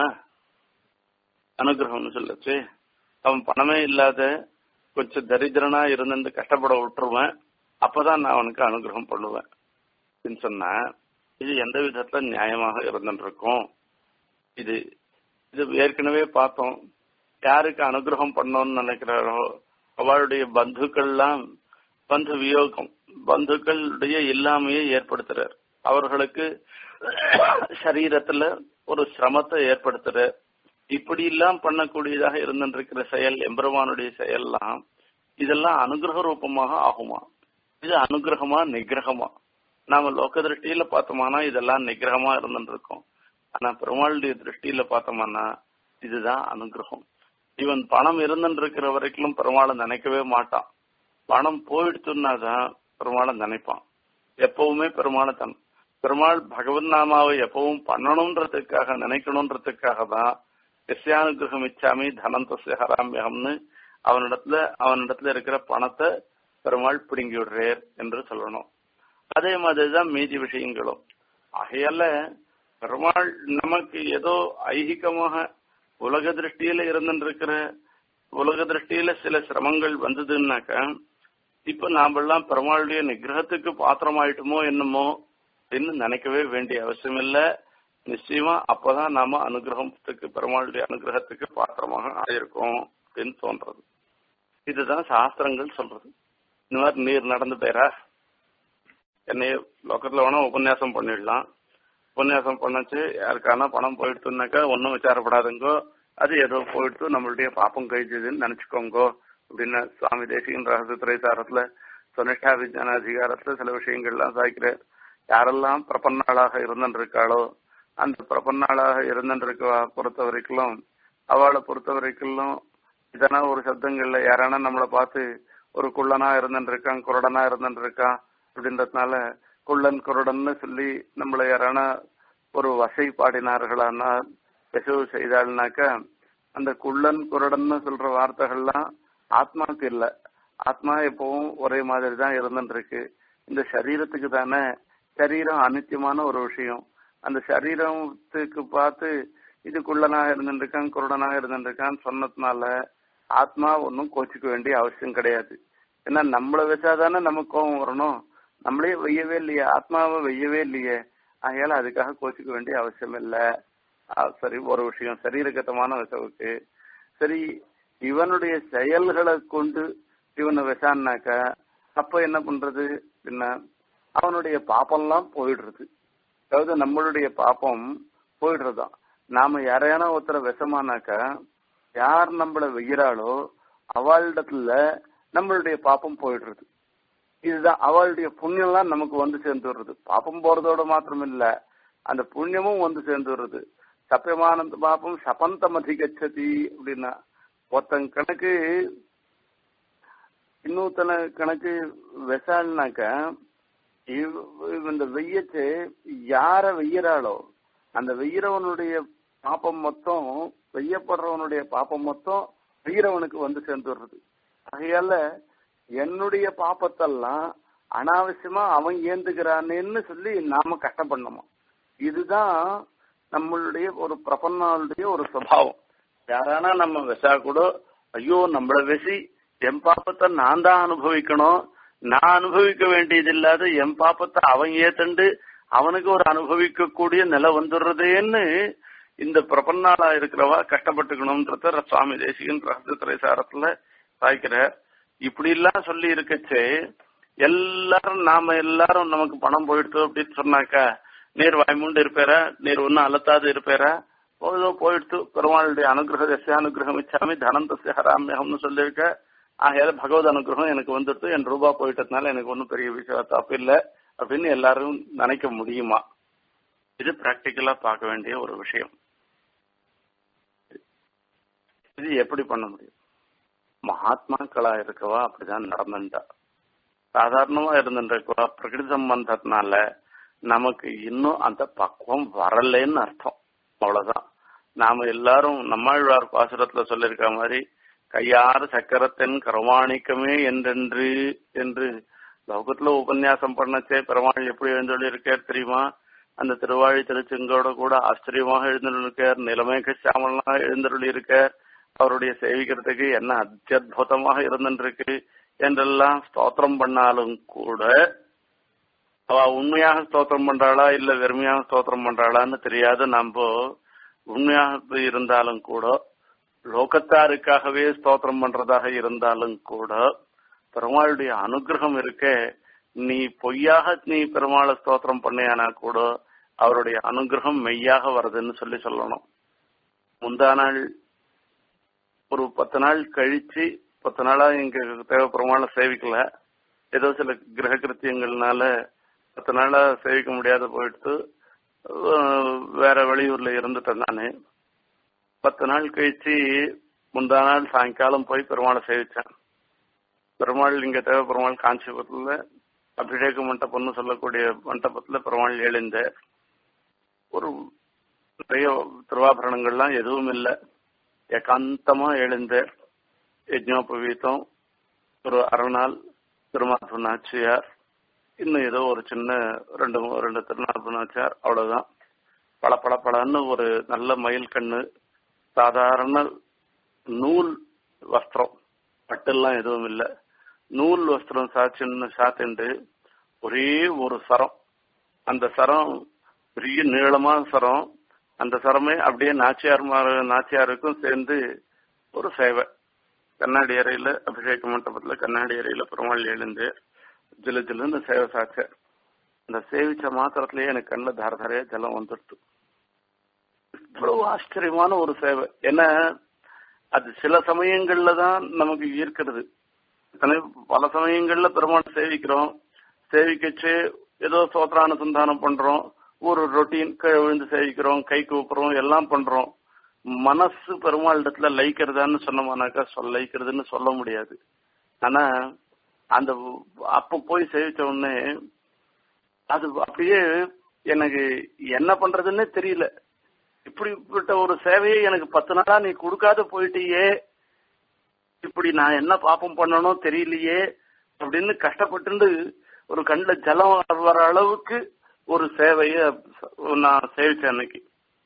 Speaker 1: அனுகிரகம்னு சொல்லச்சு அவன் பணமே இல்லாத கொஞ்சம் தரித்திரனா இருந்து கஷ்டப்பட விட்டுருவேன் அப்பதான் நான் அவனுக்கு அனுகிரகம் பண்ணுவேன் அப்படின்னு சொன்னா இது எந்த விதத்துல நியாயமாக இருந்துருக்கும் இது இது ஏற்கனவே பார்த்தோம் யாருக்கு அனுகிரகம் பண்ணோம்னு நினைக்கிறாரோ அவளுடைய பந்துக்கள்லாம் பந்து வியோகம் பந்துக்களுடைய இல்லாமையை ஏற்படுத்துறார் அவர்களுக்கு சரீரத்துல ஒரு சிரமத்தை ஏற்படுத்துறார் இப்படி எல்லாம் பண்ணக்கூடியதாக இருந்திருக்கிற செயல் எம்பெருமானுடைய செயல்லாம் இதெல்லாம் அனுகிரக ரூபமாக ஆகுமா இது அனுகிரகமா நிகிரகமா நாம லோக திருஷ்டியில பார்த்தோம்னா இதெல்லாம் நிகிரகமா இருந்துருக்கோம் ஆனா பெருமாளுடைய திருஷ்டியில பார்த்தோம்னா இதுதான் அனுகிரகம் இவன் பணம் இருந்துருக்கிற வரைக்கும் பெருமாளை நினைக்கவே மாட்டான் பணம் போயிடுத்துனாதான் பெருமாளை நினைப்பான் எப்பவுமே பெருமாளை தன் பெருமாள் பகவன் நாமாவை எப்பவும் பண்ணணும்ன்றதுக்காக நினைக்கணும்ன்றதுக்காக தான் எஸ்யானுகிரகம் இச்சாமி தனம் தஸ்ய ஹராமியகம்னு அவனிடத்துல அவனிடத்துல இருக்கிற பணத்தை பெருமாள் பிடுங்கி விடுறார் என்று சொல்லணும் அதே மாதிரிதான் மீதி விஷயங்களும் ஆகையால பெருமாள் நமக்கு ஏதோ ஐகிகமாக உலக திருஷ்டியில இருந்துருக்கிற உலக திருஷ்டியில சில சிரமங்கள் வந்ததுன்னாக்க இப்ப நாமெல்லாம் பெருமாளுடைய நிகிரகத்துக்கு பாத்திரமாயிட்டுமோ என்னமோ அப்படின்னு நினைக்கவே வேண்டிய அவசியம் இல்ல நிச்சயமா அப்பதான் நாம அனுகிரகத்துக்கு பெருமாளுடைய அனுகிரகத்துக்கு பாத்திரமாக ஆயிருக்கோம் அப்படின்னு தோன்றது இதுதான் சாஸ்திரங்கள் சொல்றது இந்த மாதிரி நீர் நடந்து போயிரா என்னைய லோக்கத்துல வேணா உபன்யாசம் பண்ணிடலாம் உபன்யாசம் பண்ணச்சு யாருக்கான பணம் போயிடுச்சுனாக்கா ஒன்றும் விசாரப்படாதுங்கோ அது ஏதோ போயிடுத்து நம்மளுடைய பாப்பம் கழிச்சதுன்னு நினைச்சுக்கோங்கோ அப்படின்னு சுவாமி தேசிகன் ரகசியத்துறை சாரத்துல சுனிஷ்டா விஜயான அதிகாரத்துல சில விஷயங்கள்லாம் சாய்க்கிறார் யாரெல்லாம் பிரபன்னாளாக இருந்திருக்காளோ அந்த பிரபன்னாளாக இருந்திருக்க பொறுத்த வரைக்கும் அவளை பொறுத்த வரைக்கும் இதனா ஒரு சப்தங்கள்ல யாரானா நம்மளை பார்த்து ஒரு குள்ளனா இருந்துருக்கான் குருடனா இருந்துருக்கான் அப்படின்றதுனால குள்ளன் குருடன்னு சொல்லி நம்மளை யாரானா ஒரு வசை பாடினார்களானா பெசவு செய்தாள்னாக்கா அந்த குள்ளன் குருடன்னு சொல்ற வார்த்தைகள்லாம் ஆத்மாக்கு இல்ல ஆத்மா எப்பவும் ஒரே மாதிரி தான் இருந்துருக்கு இந்த சரீரத்துக்கு தானே சரீரம் அனித்தியமான ஒரு விஷயம் அந்த சரீரத்துக்கு பார்த்து இது குள்ளனாக இருந்துருக்கான் குருடனாக இருந்துருக்கான்னு சொன்னதுனால ஆத்மா ஒன்றும் கோச்சிக்க வேண்டிய அவசியம் கிடையாது ஏன்னா நம்மளை வச்சாதானே நமக்கு கோபம் வரணும் நம்மளே வெய்யவே இல்லையே ஆத்மாவை வெய்யவே இல்லையே ஆகையால அதுக்காக கோச்சிக்க வேண்டிய அவசியம் இல்லை சரி ஒரு விஷயம் சரீரகத்தமான விசவுக்கு சரி இவனுடைய செயல்களை கொண்டு இவனை விசான்னாக்க அப்ப என்ன பண்றது என்ன அவனுடைய பாப்பம்லாம் போயிடுறது அதாவது நம்மளுடைய பாப்பம் போயிடுறதுதான் நாம யாரையான ஒருத்தர விஷமானாக்கா யார் நம்மள வெய்யறாளோ அவளிடத்துல நம்மளுடைய பாப்பம் போயிடுறது இதுதான் அவளுடைய புண்ணியம்லாம் நமக்கு வந்து சேர்ந்து வருது பாப்பம் போறதோட மாத்திரம் இல்ல அந்த புண்ணியமும் வந்து சேர்ந்து வருது சப்பியமானந்த பாப்பம் சபந்தம் அதிகச்சதி அப்படின்னா ஒருத்தன் கணக்கு இன்னொருத்தன கணக்கு விசால்னாக்க இந்த வெய்யச்சு யார வெய்யறாளோ அந்த வெய்யறவனுடைய பாப்பம் மொத்தம் வெய்யப்படுறவனுடைய பாப்பம் மொத்தம் வெய்யறவனுக்கு வந்து சேர்ந்து வருது ஆகையால என்னுடைய பாப்பத்தெல்லாம் அனாவசியமா அவன் ஏந்துகிறானேன்னு சொல்லி நாம கஷ்டப்படணுமா இதுதான் நம்மளுடைய ஒரு பிரபன்னாளுடைய ஒரு சுவாவம் யாரானா நம்ம விசா கூட ஐயோ நம்மள வெசி என் பாப்பத்தை நான் தான் அனுபவிக்கணும் நான் அனுபவிக்க வேண்டியது இல்லாத என் பாப்பத்தை அவன் ஏத்தண்டு அவனுக்கு ஒரு அனுபவிக்கக்கூடிய நிலை வந்துடுறதேன்னு இந்த பிரபன்னாளா இருக்கிறவா கஷ்டப்பட்டுக்கணும்ன்றத சுவாமி தேசிகன் ரகசிய சாரத்துல சாய்க்கிற இப்படி எல்லாம் சொல்லி இருக்கச்சே எல்லாரும் நாம எல்லாரும் நமக்கு பணம் போயிடுத்து அப்படின்னு சொன்னாக்கா நீர் வாய்மூண்டு இருப்பேரா நீர் ஒன்னும் அலத்தாது இருப்பேரா போதோ போயிடுத்து பெருமாளுடைய அனுகிரக தசிய அனுகிரகம் இச்சாமி தனம் தசிய ஹராமியகம்னு சொல்லியிருக்க ஆகையால பகவத் அனுகிரகம் எனக்கு வந்துடுத்து என் ரூபா போயிட்டதுனால எனக்கு ஒன்றும் பெரிய விஷயம் தப்பு இல்லை அப்படின்னு எல்லாரும் நினைக்க முடியுமா இது பிராக்டிக்கலா பார்க்க வேண்டிய ஒரு விஷயம் இது எப்படி பண்ண முடியும் மகாத்மாக்களா இருக்கவா அப்படிதான் நடந்துட்டா சாதாரணமா இருந்துருக்கவா பிரகிருதி சம்பந்தத்தினால நமக்கு இன்னும் அந்த பக்குவம் வரலன்னு அர்த்தம் அவ்வளவுதான் நாம எல்லாரும் நம்மாழ்வார் பாசுரத்துல சொல்லியிருக்க மாதிரி கையாறு சக்கரத்தின் கருமாணிக்கமே என்றென்று என்று லோகத்துல உபன்யாசம் பண்ணச்சே பெருமாள் எப்படி எழுந்தொழிருக்கார் தெரியுமா அந்த திருவாழி திருச்செங்கோட கூட ஆச்சரியமாக எழுந்தருளிருக்கார் நிலைமேக சாமலனாக எழுந்தருளி இருக்கார் அவருடைய சேவிக்கிறதுக்கு என்ன அத்தியுதமாக இருந்துருக்கு என்றெல்லாம் ஸ்தோத்திரம் பண்ணாலும் கூட அவ உண்மையாக ஸ்தோத்திரம் பண்றாளா இல்ல வெறுமையாக ஸ்தோத்திரம் பண்றாளான்னு தெரியாத நம்ம உண்மையாக இருந்தாலும் கூட லோகத்தாருக்காகவே ஸ்தோத்திரம் பண்றதாக இருந்தாலும் கூட பெருமாளுடைய அனுகிரகம் இருக்க நீ பொய்யாக நீ பெருமாளை ஸ்தோத்திரம் பண்ணியானா கூட அவருடைய அனுகிரகம் மெய்யாக வருதுன்னு சொல்லி சொல்லணும் முந்தா நாள் ஒரு பத்து நாள் கழிச்சு பத்து நாளா இங்க தேவைப்படுறமான சேவிக்கல ஏதோ சில கிரக கிருத்தியங்கள்னால பத்து நாளா சேவிக்க முடியாத போயிட்டு அஹ், வேற வெளியூர்ல இருந்துட்டேன் நானு பத்து நாள் கழிச்சு முந்தா நாள் சாயங்காலம் போய் பெருமாளை சேவிச்சேன் பெருமாள் இங்க தேவ பெருமாள் காஞ்சிபுரத்துல அபிஷேக மண்டபம்னு சொல்லக்கூடிய மண்டபத்துல பெருமாள் எழுந்த ஒரு நிறைய திருவாபரணங்கள்லாம் எதுவும் இல்லை ஏகாந்தமா எழுந்த யஜ்னோபவீதம் ஒரு அரை நாள் திருமாப்பு நாச்சியார் இன்னும் ஏதோ ஒரு சின்ன ரெண்டு மூ- ரெண்டு திருநாப்பு நாச்சியார் அவ்வளவுதான் பள பள பளன்னு ஒரு நல்ல மயில் கண்ணு சாதாரண நூல் வஸ்திரம் பட்டெல்லாம் எதுவும் இல்லை நூல் வஸ்திரம் சாச்சின்னு சாத்திண்டு ஒரே ஒரு சரம் அந்த சரம் பெரிய நீளமான சரம் அந்த சரமே அப்படியே நாச்சியார் நாச்சியாருக்கும் சேர்ந்து ஒரு சேவை கண்ணாடி அறையில அபிஷேக மண்டபத்துல கண்ணாடி அறையில பெருமாள் எழுந்து ஜிலு ஜிலுன்னு சேவை சாச்சார் அந்த சேவிச்ச மாத்திரத்திலேயே எனக்கு கண்ணில் தார தாரையா ஜலம் வந்துடுது இவ்வளவு ஆச்சரியமான ஒரு சேவை ஏன்னா அது சில சமயங்கள்ல தான் நமக்கு ஈர்க்கிறது எத்தனை பல சமயங்கள்ல பெருமாள் சேவிக்கிறோம் சேவிக்கச்சு ஏதோ சோத்திரானுசந்தானம் பண்றோம் ஒரு ரொட்டீன் கீழே விழுந்து சேவிக்கிறோம் கை கூப்புறோம் எல்லாம் பண்றோம் மனசு பெருமாள் இடத்துல லயிக்கிறதான்னு சொன்னோம்னாக்கா சொல்ல லயிக்கிறதுன்னு சொல்ல முடியாது ஆனா அந்த அப்ப போய் சேவிச்ச உடனே அது அப்படியே எனக்கு என்ன பண்றதுன்னே தெரியல இப்படிப்பட்ட ஒரு சேவையை எனக்கு பத்து நாளா நீ கொடுக்காத போயிட்டியே இப்படி நான் என்ன பாப்பம் பண்ணணும் தெரியலையே அப்படின்னு கஷ்டப்பட்டு ஒரு கண்ணில் ஜலம் வர அளவுக்கு ஒரு சேவையை நான் சேவிச்சேன் அன்னைக்கு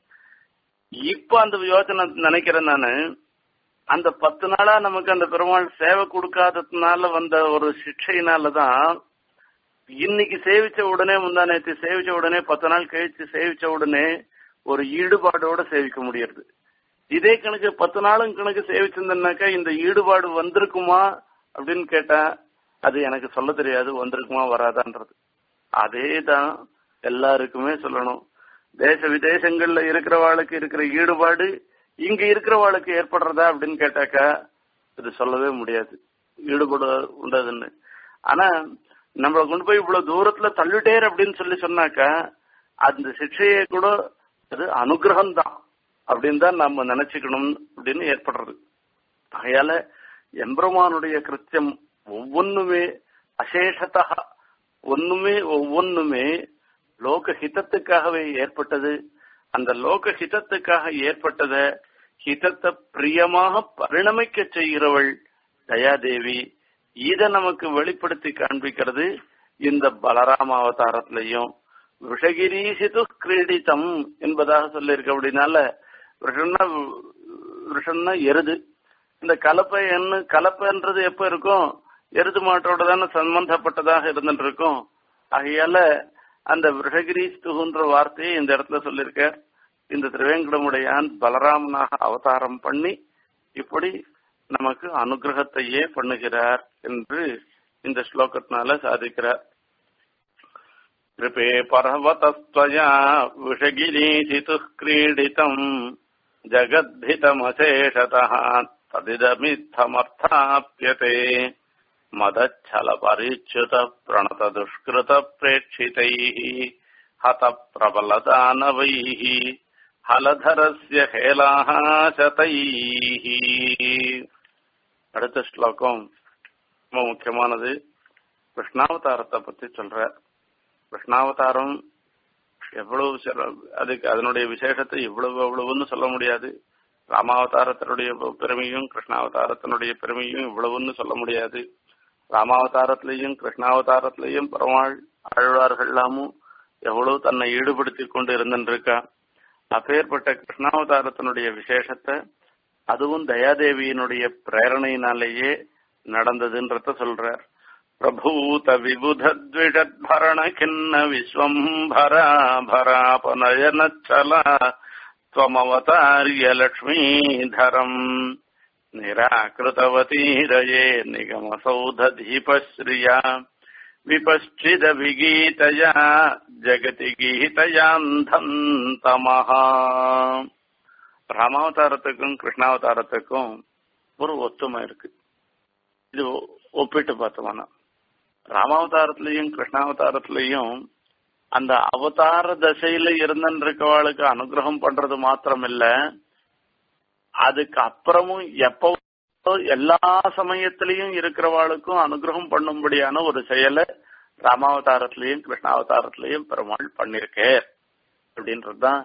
Speaker 1: இப்ப அந்த யோசனை நினைக்கிறேன் நானு அந்த பத்து நாளா நமக்கு அந்த பெருமாள் சேவை கொடுக்காததுனால வந்த ஒரு சிக்ஷையினாலதான் இன்னைக்கு சேவிச்ச உடனே முந்தா நேற்று சேவிச்ச உடனே பத்து நாள் கழிச்சு சேவிச்ச உடனே ஒரு ஈடுபாடோட சேவிக்க முடியறது இதே கணக்கு பத்து நாளும் கணக்கு சேவிச்சிருந்தேன்னாக்கா இந்த ஈடுபாடு வந்திருக்குமா அப்படின்னு கேட்டா அது எனக்கு சொல்ல தெரியாது வந்திருக்குமா வராதான்றது அதே தான் எல்லாருக்குமே சொல்லணும் தேச விதேசங்கள்ல இருக்கிறவாளுக்கு இருக்கிற ஈடுபாடு இங்க இருக்கிறவாளுக்கு ஏற்படுறதா அப்படின்னு கேட்டாக்கா இது சொல்லவே முடியாது ஈடுபாடு உண்டதுன்னு ஆனா நம்மளை கொண்டு போய் இவ்வளவு தூரத்துல தள்ளிட்டேர் அப்படின்னு சொல்லி சொன்னாக்கா அந்த சிக்ஷையை கூட அது அனுகிரகம் தான் அப்படின்னு தான் நம்ம நினைச்சுக்கணும் அப்படின்னு ஏற்படுறது ஆகையால எம்பெருமானுடைய கிருத்தியம் ஒவ்வொன்றுமே அசேஷத்தா ஒண்ணுமே ஒவ்வொன்றுமே லோக ஹிதத்துக்காகவே ஏற்பட்டது அந்த லோக ஹிதத்துக்காக ஏற்பட்டத ஹிதத்தை பிரியமாக பரிணமிக்க செய்கிறவள் தயாதேவி இத நமக்கு வெளிப்படுத்தி காண்பிக்கிறது இந்த பலராம அவதாரத்திலையும் விஷகிரீசிது கிரீடித்தம் என்பதாக சொல்லியிருக்க அப்படின்னால விஷன்னா விஷன்னா எருது இந்த கலப்பை என்ன கலப்பைன்றது எப்ப இருக்கும் எருது மாட்டோட தானே சம்பந்தப்பட்டதாக இருந்துட்டு இருக்கும் ஆகையால அந்த விஷகிரீஸ்துன்ற வார்த்தையை இந்த இடத்துல சொல்லியிருக்க இந்த திருவேங்கடமுடையான் பலராமனாக அவதாரம் பண்ணி இப்படி நமக்கு அனுகிரகத்தையே பண்ணுகிறார் என்று இந்த ஸ்லோகத்தினால சாதிக்கிறார் कृपे पर्वतस्त्वया विषगिरीशितुः क्रीडितम् जगद्भितमशेषतः तदिदमित्थमर्थाप्यते मदच्छलपरिच्युतप्रणतदुष्कृतप्रेक्षितैः हतप्रबलदानवैः हलधरस्य हेलाः शतैः அடுத்த ஸ்லோகம் ரொம்ப முக்கியமானது கிருஷ்ணாவதாரத்தை பத்தி சொல்ற கிருஷ்ணாவதாரம் எவ்வளவு சிற- அதுக்கு அதனுடைய விசேஷத்தை இவ்வளவு அவ்வளவுன்னு சொல்ல முடியாது ராமாவதாரத்தினுடைய பெருமையும் கிருஷ்ணாவதாரத்தினுடைய பெருமையும் இவ்வளவுன்னு சொல்ல முடியாது ராமாவதாரத்திலையும் கிருஷ்ணாவதாரத்திலையும் பெருமாள் ஆழ்வார்கள் எல்லாமும் எவ்வளவு தன்னை ஈடுபடுத்தி கொண்டு இருந்துருக்கா அப்பேற்பட்ட கிருஷ்ணாவதாரத்தினுடைய விசேஷத்தை அதுவும் தயாதேவியினுடைய பிரேரணையினாலேயே நடந்ததுன்றத சொல்றார் பிரபூத விபுதத்விஷத்பரண கிண்ண விஸ்வம்பராபராபநயனச்சல त्वमवतार्य लक्ष्मीधरम् निराकृतवतीरये निगमसौधधीपश्रिया विपश्चिदभिगीतया जगति गीतयान्धम् तमः ராமாவதாரத்துக்கும் கிருஷ்ணாவதாரத்துக்கும் ஒரு ஒத்துமை இருக்கு இது ஒப்பிட்டு பார்த்தோம்னா ராமாவதாரத்திலையும் கிருஷ்ணாவதாரத்திலையும் அந்த அவதார தசையில இருந்திருக்கவாளுக்கு அனுகிரகம் பண்றது மாத்திரம் இல்ல அதுக்கு அப்புறமும் எப்போ எல்லா சமயத்திலையும் இருக்கிறவாளுக்கும் அனுகிரகம் பண்ணும்படியான ஒரு செயலை ராமாவதாரத்திலையும் கிருஷ்ணாவதாரத்திலையும் பெருமாள் பண்ணிருக்கேன் அப்படின்றதுதான்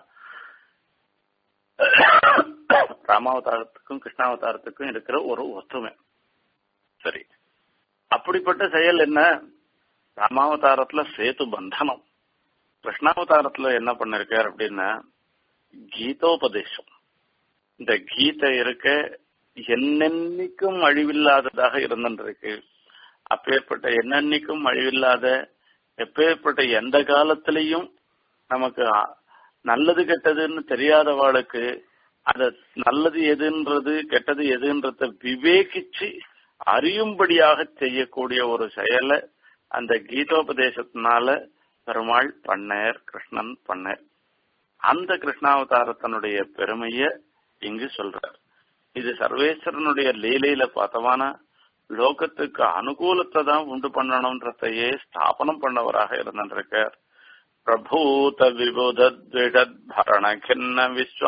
Speaker 1: ராமாவதாரத்துக்கும் கிருஷ்ணாவதாரத்துக்கும் இருக்கிற ஒரு ஒத்துமை சரி அப்படிப்பட்ட செயல் என்ன ராமாவதாரத்துல சேது பந்தனம் கிருஷ்ணாவதாரத்துல என்ன பண்ணிருக்கார் அப்படின்னா கீதோபதேசம் இந்த கீதை இருக்க என்னென்னைக்கும் அழிவில்லாததாக இருந்துருக்கு அப்பேற்பட்ட என்னென்னைக்கும் அழிவில்லாத எப்பேற்பட்ட எந்த காலத்திலையும் நமக்கு நல்லது கெட்டதுன்னு தெரியாதவாளுக்கு அத நல்லது எதுன்றது கெட்டது எதுன்றத விவேகிச்சு அறியும்படியாக செய்யக்கூடிய ஒரு செயலை அந்த கீதோபதேசத்தினால பெருமாள் பண்ணார் கிருஷ்ணன் பண்ணார் அந்த கிருஷ்ணாவதாரத்தினுடைய பெருமைய இங்கு சொல்றார் இது சர்வேஸ்வரனுடைய லீலையில பார்த்தோம்னா லோகத்துக்கு அனுகூலத்தை தான் உண்டு பண்ணணும்ன்றதையே ஸ்தாபனம் பண்ணவராக இருந்திருக்கார் பிரபூத விபுதத்விடத் பரண கிண்ண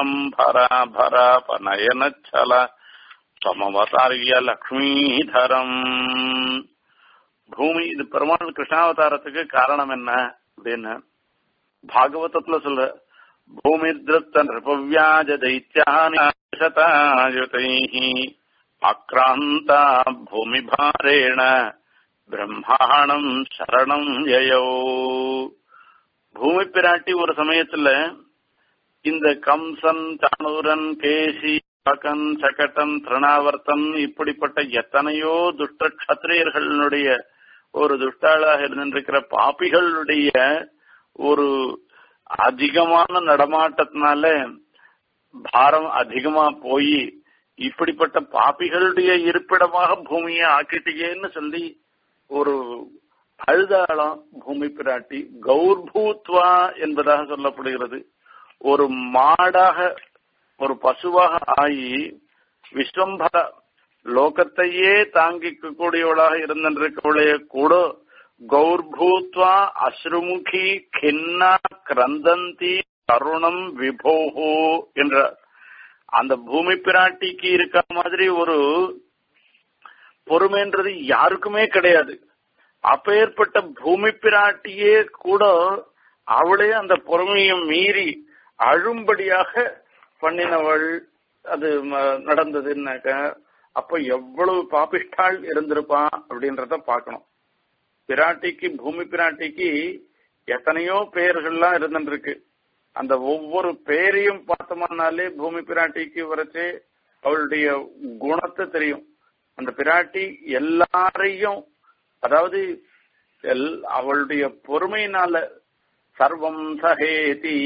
Speaker 1: விஸ்வம்பராபராபநயனச்சல சமவதாரிய லக்ஷ்மீதரம் பூமி இது பெருமாள் கிருஷ்ணாவதாரத்துக்கு காரணம் என்ன அப்படின்னு பாகவதத்துல சொல்ற பூமி திருப்த நிருபவியாஜ தைத்தியானியுதை ஆக்ராந்தா பூமி பாரேண பிரம்மாணம் சரணம் யயோ பூமி பிராட்டி ஒரு சமயத்துல இந்த கம்சன் சாணூரன் கேசி பகன் சகட்டன் திருணாவர்த்தன் இப்படிப்பட்ட எத்தனையோ துஷ்ட கத்திரியர்களுடைய ஒரு துஷ்டாளாக இருந்திருக்கிற பாப்பிகளுடைய ஒரு அதிகமான நடமாட்டத்தினால பாரம் அதிகமா போய் இப்படிப்பட்ட பாப்பிகளுடைய இருப்பிடமாக பூமியை ஆக்கிட்டீங்கன்னு சொல்லி ஒரு அழுதாளம் பூமி பிராட்டி கௌர்பூத்வா என்பதாக சொல்லப்படுகிறது ஒரு மாடாக ஒரு பசுவாக ஆகி விஸ்வம்பர லோகத்தையே தாங்கிக்க கூடியவளாக இருந்திருக்கவளைய கூட கௌர்பூத்வா அஸ்ருமுகி கிண்ணா கிரந்தந்தி கருணம் விபோஹோ என்ற அந்த பூமி பிராட்டிக்கு இருக்க மாதிரி ஒரு பொறுமைன்றது யாருக்குமே கிடையாது அப்பேற்பட்ட பூமி பிராட்டியே கூட அவளே அந்த பொறுமையை மீறி அழும்படியாக பண்ணினவள் அது நடந்ததுன்னாக்க அப்ப எவ்வளவு பாபிஷ்டாள் இருந்திருப்பான் அப்படின்றத பார்க்கணும் பிராட்டிக்கு பூமி பிராட்டிக்கு எத்தனையோ பெயர்கள்லாம் இருந்துருக்கு அந்த ஒவ்வொரு பெயரையும் பார்த்தோம்னாலே பூமி பிராட்டிக்கு வரைச்சு அவளுடைய குணத்தை தெரியும் அந்த பிராட்டி எல்லாரையும் அதாவது அவளுடைய பொறுமையினால சர்வம் சகேதி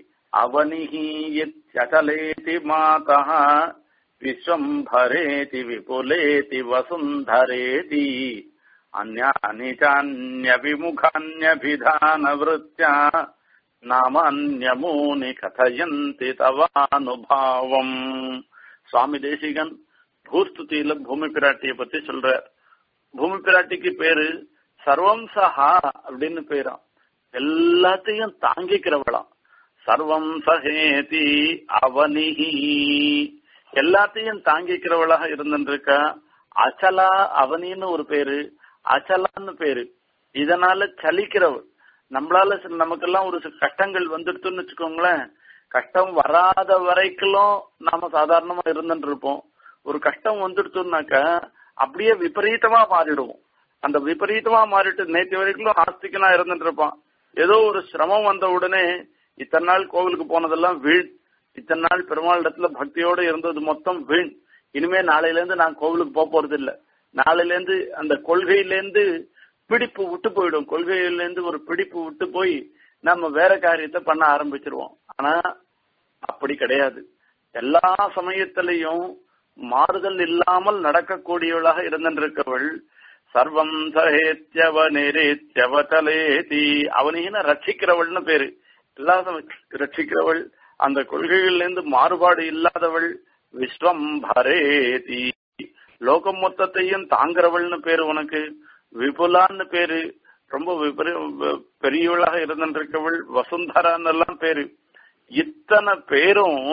Speaker 1: அவனிஹீயச்சலேதி மாதா விஸ்வம்பரேதி விபுலேதி வசுந்தரேதி அந்யானி சான்யவிமுகான்யபிதானவృత్యా நாமன்யமூனி கதயந்தி தவானுபாவம் சுவாமி தேசிகன் பூஸ்துதியில பூமி பிராட்டிய பத்தி சொல்றார் பூமி பிராட்டிக்கு பேரு சர்வம் சஹா அப்படின்னு பேராம் எல்லாத்தையும் தாங்கிக்கிறவளாம் சர்வம் சஹேதி அவனிஹி எல்லாத்தையும் தாங்கிக்கிறவளாக இருந்துருக்கா அச்சலா அவனின்னு ஒரு பேரு அச்சலான்னு பேரு இதனால சலிக்கிறவள் நம்மளால நமக்கெல்லாம் ஒரு கஷ்டங்கள் வந்துடுதுன்னு வச்சுக்கோங்களேன் கஷ்டம் வராத வரைக்கும் நாம சாதாரணமா இருந்துட்டு இருப்போம் ஒரு கஷ்டம் வந்துடுத்துனாக்கா அப்படியே விபரீதமா மாறிடுவோம் அந்த விபரீதமா மாறிட்டு நேற்று வரைக்கும் ஆஸ்திகனா இருந்துட்டு இருப்பான் ஏதோ ஒரு சிரமம் வந்த உடனே இத்தனை நாள் கோவிலுக்கு போனதெல்லாம் வீண் இத்தனை நாள் பெருமாள் இடத்துல பக்தியோட இருந்தது மொத்தம் வீண் இனிமே நாளையில இருந்து நான் கோவிலுக்கு போக போறது இல்ல நாளையில இருந்து அந்த கொள்கையிலேருந்து பிடிப்பு விட்டு போயிடும் கொள்கையிலேருந்து ஒரு பிடிப்பு விட்டு போய் நம்ம வேற காரியத்தை பண்ண ஆரம்பிச்சிருவோம் ஆனா அப்படி கிடையாது எல்லா சமயத்திலையும் மாறுதல் இல்லாமல் நடக்கக்கூடியவளாக இருந்திருக்கவள் சர்வம் சஹேத்யவ தலேதி அவனின ரட்சிக்கிறவள்னு பேரு எல்லா ரட்சிக்கிறவள் அந்த கொள்கைகளிலிருந்து மாறுபாடு இல்லாதவள் விஸ்வம்பரேதி லோகம் மொத்தத்தையும் தாங்கிறவள்னு பேரு உனக்கு விபுலான்னு பேரு ரொம்ப விபரி பெரியவளாக இருந்திருக்கவள் வசுந்தரான்னு எல்லாம் பேரு இத்தனை பேரும்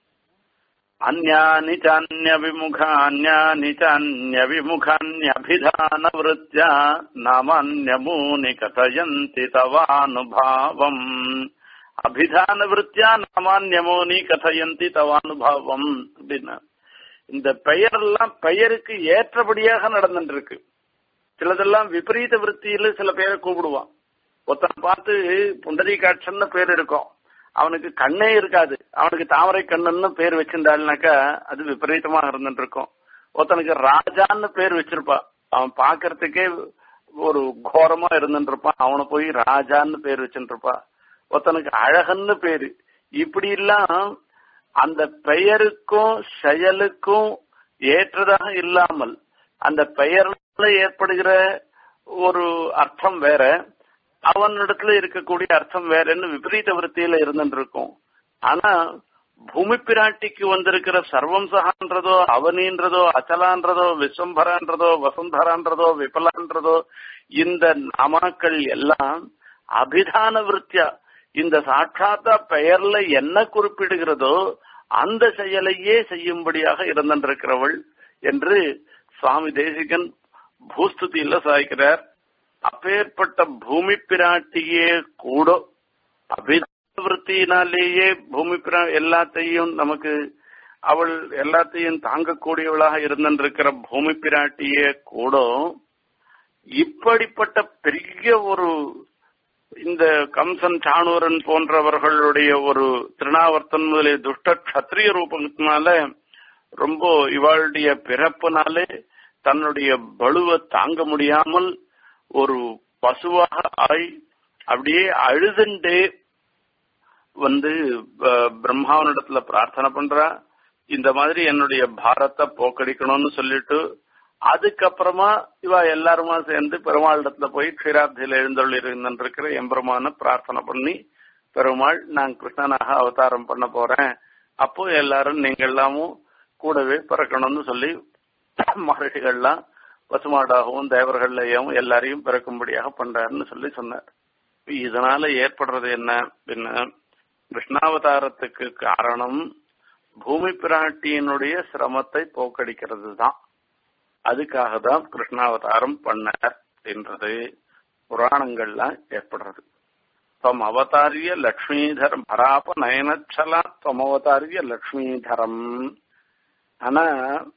Speaker 1: அந்யானி சான்யவிமுகான்யானி சான்யவிமுகான்யபிதான விருத்தியா நாமான்யமூனி கதயந்தி தவானுபாவம் அபிதான விருத்தியா நாமான்யமோனி கதயந்தி தவானுபாவம் அப்படின்னா இந்த பெயரெல்லாம் பெயருக்கு ஏற்றபடியாக நடந்துட்டு இருக்கு சிலதெல்லாம் விபரீத விற்த்தியில சில பேரை கூப்பிடுவான் ஒருத்தனை பார்த்து புண்டரீகாட்சன்னு பேர் இருக்கும் அவனுக்கு கண்ணே இருக்காது அவனுக்கு தாமரை கண்ணன்னு பேர் வச்சிருந்தாள்னாக்கா அது விபரீதமாக இருந்துட்டு இருக்கும் ஒருத்தனுக்கு ராஜான்னு பேர் வச்சிருப்பா அவன் பாக்குறதுக்கே ஒரு கோரமா இருந்துட்டு இருப்பான் அவனை போய் ராஜான்னு பேர் வச்சுட்டு இருப்பான் ஒருத்தனுக்கு அழகன்னு பேரு இப்படி எல்லாம் அந்த பெயருக்கும் செயலுக்கும் ஏற்றதாக இல்லாமல் அந்த பெயர்ல ஏற்படுகிற ஒரு அர்த்தம் வேற அவனிடத்துல இருக்கக்கூடிய அர்த்தம் வேறன்னு விபரீத விருத்தியில இருந்துட்டு இருக்கும் ஆனா பூமி பிராட்டிக்கு வந்திருக்கிற சர்வம்சகான்றதோ அவனின்றதோ அச்சலான்றதோ விஸ்வம்பரான்றதோ வசுந்தரான்றதோ விபலான்றதோ இந்த நாமாக்கள் எல்லாம் அபிதான விருத்தியா இந்த சாட்சாத்தா பெயர்ல என்ன குறிப்பிடுகிறதோ அந்த செயலையே செய்யும்படியாக இருந்திருக்கிறவள் என்று சுவாமி தேசிகன் பூஸ்துதியில சாய்க்கிறார் அப்பேற்பட்ட பூமி பிராட்டியே கூட அபிவிருத்தினாலேயே பூமி பிரா எல்லாத்தையும் நமக்கு அவள் எல்லாத்தையும் தாங்கக்கூடியவளாக இருந்திருக்கிற பூமி பிராட்டியே கூட இப்படிப்பட்ட பெரிய ஒரு இந்த கம்சன் சாணூரன் போன்றவர்களுடைய ஒரு திருநாவர்த்தன் முதலிய துஷ்ட கத்திரிய ரூபத்தினால ரொம்ப இவாளுடைய பிறப்புனாலே தன்னுடைய பலுவை தாங்க முடியாமல் ஒரு பசுவாக ஆய் அப்படியே அழுதுண்டே வந்து பிரம்மாவனிடத்துல பிரார்த்தனை பண்றா இந்த மாதிரி என்னுடைய பாரத்தை போக்கடிக்கணும்னு சொல்லிட்டு அதுக்கப்புறமா இவ எல்லாருமா சேர்ந்து பெருமாளிடத்துல போய் க்ஷீராப்தியில எழுந்தொள்ளி இருந்திருக்கிற எம்பெருமான பிரார்த்தனை பண்ணி பெருமாள் நான் கிருஷ்ணனாக அவதாரம் பண்ண போறேன் அப்போ எல்லாரும் நீங்க எல்லாமும் கூடவே பிறக்கணும்னு சொல்லி மகர்ஷிகள்லாம் பசுமாடாகவும் தேவர்களையும் எல்லாரையும் பிறக்கும்படியாக பண்றாருன்னு சொல்லி சொன்னார் இதனால ஏற்படுறது என்ன அப்படின்னா கிருஷ்ணாவதாரத்துக்கு காரணம் பூமி பிராட்டியினுடைய சிரமத்தை போக்கடிக்கிறது தான் அதுக்காக தான் கிருஷ்ணாவதாரம் பண்ணார் என்றது புராணங்கள்லாம் ஏற்படுறது துவம் அவதாரிய லக்ஷ்மீதரம் பராப நயனச்சலா துவம் அவதாரிய லக்ஷ்மீதரம் ஆனா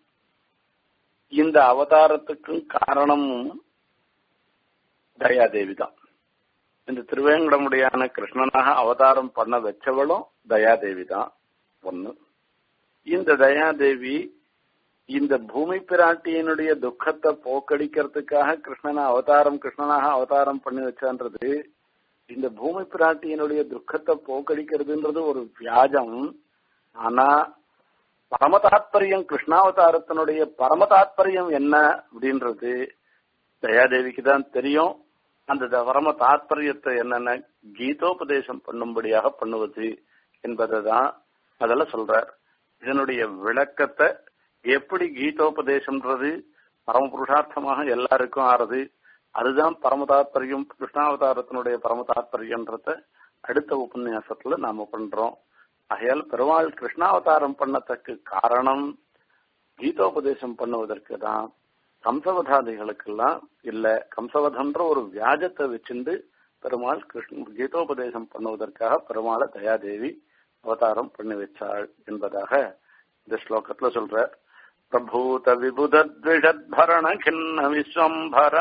Speaker 1: இந்த அவதாரத்துக்கும் காரணமும் தயாதேவி தான் இந்த திருவேங்கடமுடியான கிருஷ்ணனாக அவதாரம் பண்ண வச்சவளும் தயாதேவி தான் ஒண்ணு இந்த தயாதேவி இந்த பூமி பிராட்டியினுடைய துக்கத்தை போக்கடிக்கிறதுக்காக கிருஷ்ணனை அவதாரம் கிருஷ்ணனாக அவதாரம் பண்ணி வச்சான்றது இந்த பூமி பிராட்டியினுடைய துக்கத்தை போக்கடிக்கிறதுன்றது ஒரு வியாஜம் ஆனா பரம தாத்பரியம் கிருஷ்ணாவதாரத்தினுடைய பரம தாத்பரியம் என்ன அப்படின்றது தயாதேவிக்கு தான் தெரியும் அந்த பரம தாத்பரியத்தை என்னென்ன கீதோபதேசம் பண்ணும்படியாக பண்ணுவது என்பதை தான் அதெல்லாம் சொல்றார் இதனுடைய விளக்கத்தை எப்படி கீதோபதேசம்ன்றது பரம புருஷார்த்தமாக எல்லாருக்கும் ஆறுது அதுதான் பரம தாத்பரியம் கிருஷ்ணாவதாரத்தினுடைய பரம தாத்பரியன்றத அடுத்த உபன்யாசத்துல நாம பண்றோம் ஆகையால் பெருமாள் கிருஷ்ணாவதாரம் பண்ணத்தக்கு காரணம் கீதோபதேசம் பண்ணுவதற்கு தான் கம்சவதாதிகளுக்கெல்லாம் இல்ல கம்சவதன்ற ஒரு வியாஜத்தை வச்சிருந்து பெருமாள் கிருஷ்ண கீதோபதேசம் பண்ணுவதற்காக பெருமாளை தயாதேவி அவதாரம் பண்ணி வச்சாள் என்பதாக இந்த ஸ்லோகத்துல சொல்ற பிரபூத விபுதத்விஷத்பரண கிண்ண விஸ்வம்பரா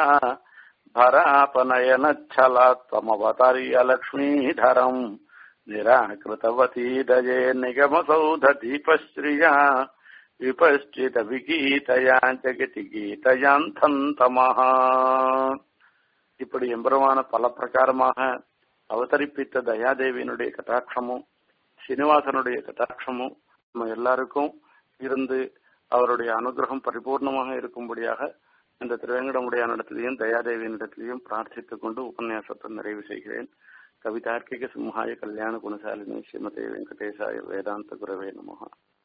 Speaker 1: भरापनयनच्छलात्वमवतार्य लक्ष्मीधरम् निराकृतवती दये निगमसौधदीपश्रिया விபஷ்டிதவிகீதயா ஜெகதி கீதயாந்தம் தமஹா இப்படி எம்பெருமான பல பிரகாரமாக அவதரிப்பித்த தயாதேவியினுடைய கட்டாட்சமும் சீனிவாசனுடைய கட்டாட்சமும் நம்ம எல்லாருக்கும் இருந்து அவருடைய அனுகிரகம் பரிபூர்ணமாக இருக்கும்படியாக இந்த திருவேங்கடமுடையானிடத்திலையும் தயாதேவியினிடத்திலையும் பிரார்த்தித்துக் கொண்டு உபன்யாசத்தை நிறைவு செய்கிறேன் கவிதார்க்கிக சிம்ஹாய கல்யாண குணசாலினி ஸ்ரீமதே வெங்கடேசாய வேதாந்த குரவே நமஹா